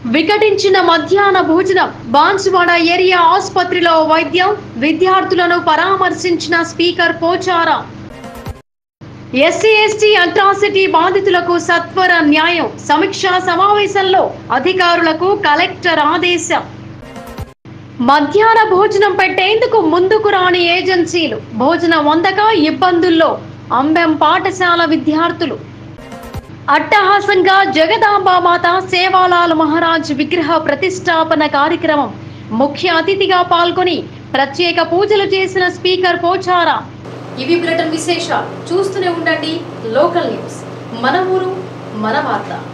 A: వికటించిన మధ్యాహ్న భోజనం బాన్సువాడ ఏరియా ఆసుపత్రిలో వైద్యం విద్యార్థులను పరామర్శించిన speaker Pochara SC ST atrocity బాధితులకు సత్వర న్యాయం సమీక్షా సమావేశంలో అధికారులకు కలెక్టర్ ఆదేశం మధ్యాహ్న భోజనం పెట్టేందుకు ముందుకు రాని ఏజెన్సీలు భోజనం వందక ఇబ్బందుల్లో అంబెం పాఠశాల విద్యార్థులు అట్టహాసంగా జగదాంబామాత సేవాలాల్ మహారాజ్ విగ్రహ ప్రతిష్టాపన కార్యక్రమం ముఖ్య అతిథిగా పాల్గొని ప్రత్యేక పూజలు చేసిన స్పీకర్ పోచారా ఇవి బ్రిటన్ విశేషాలు చూస్తూనే ఉండండి లోకల్ న్యూస్ మన ఊరు మన వార్త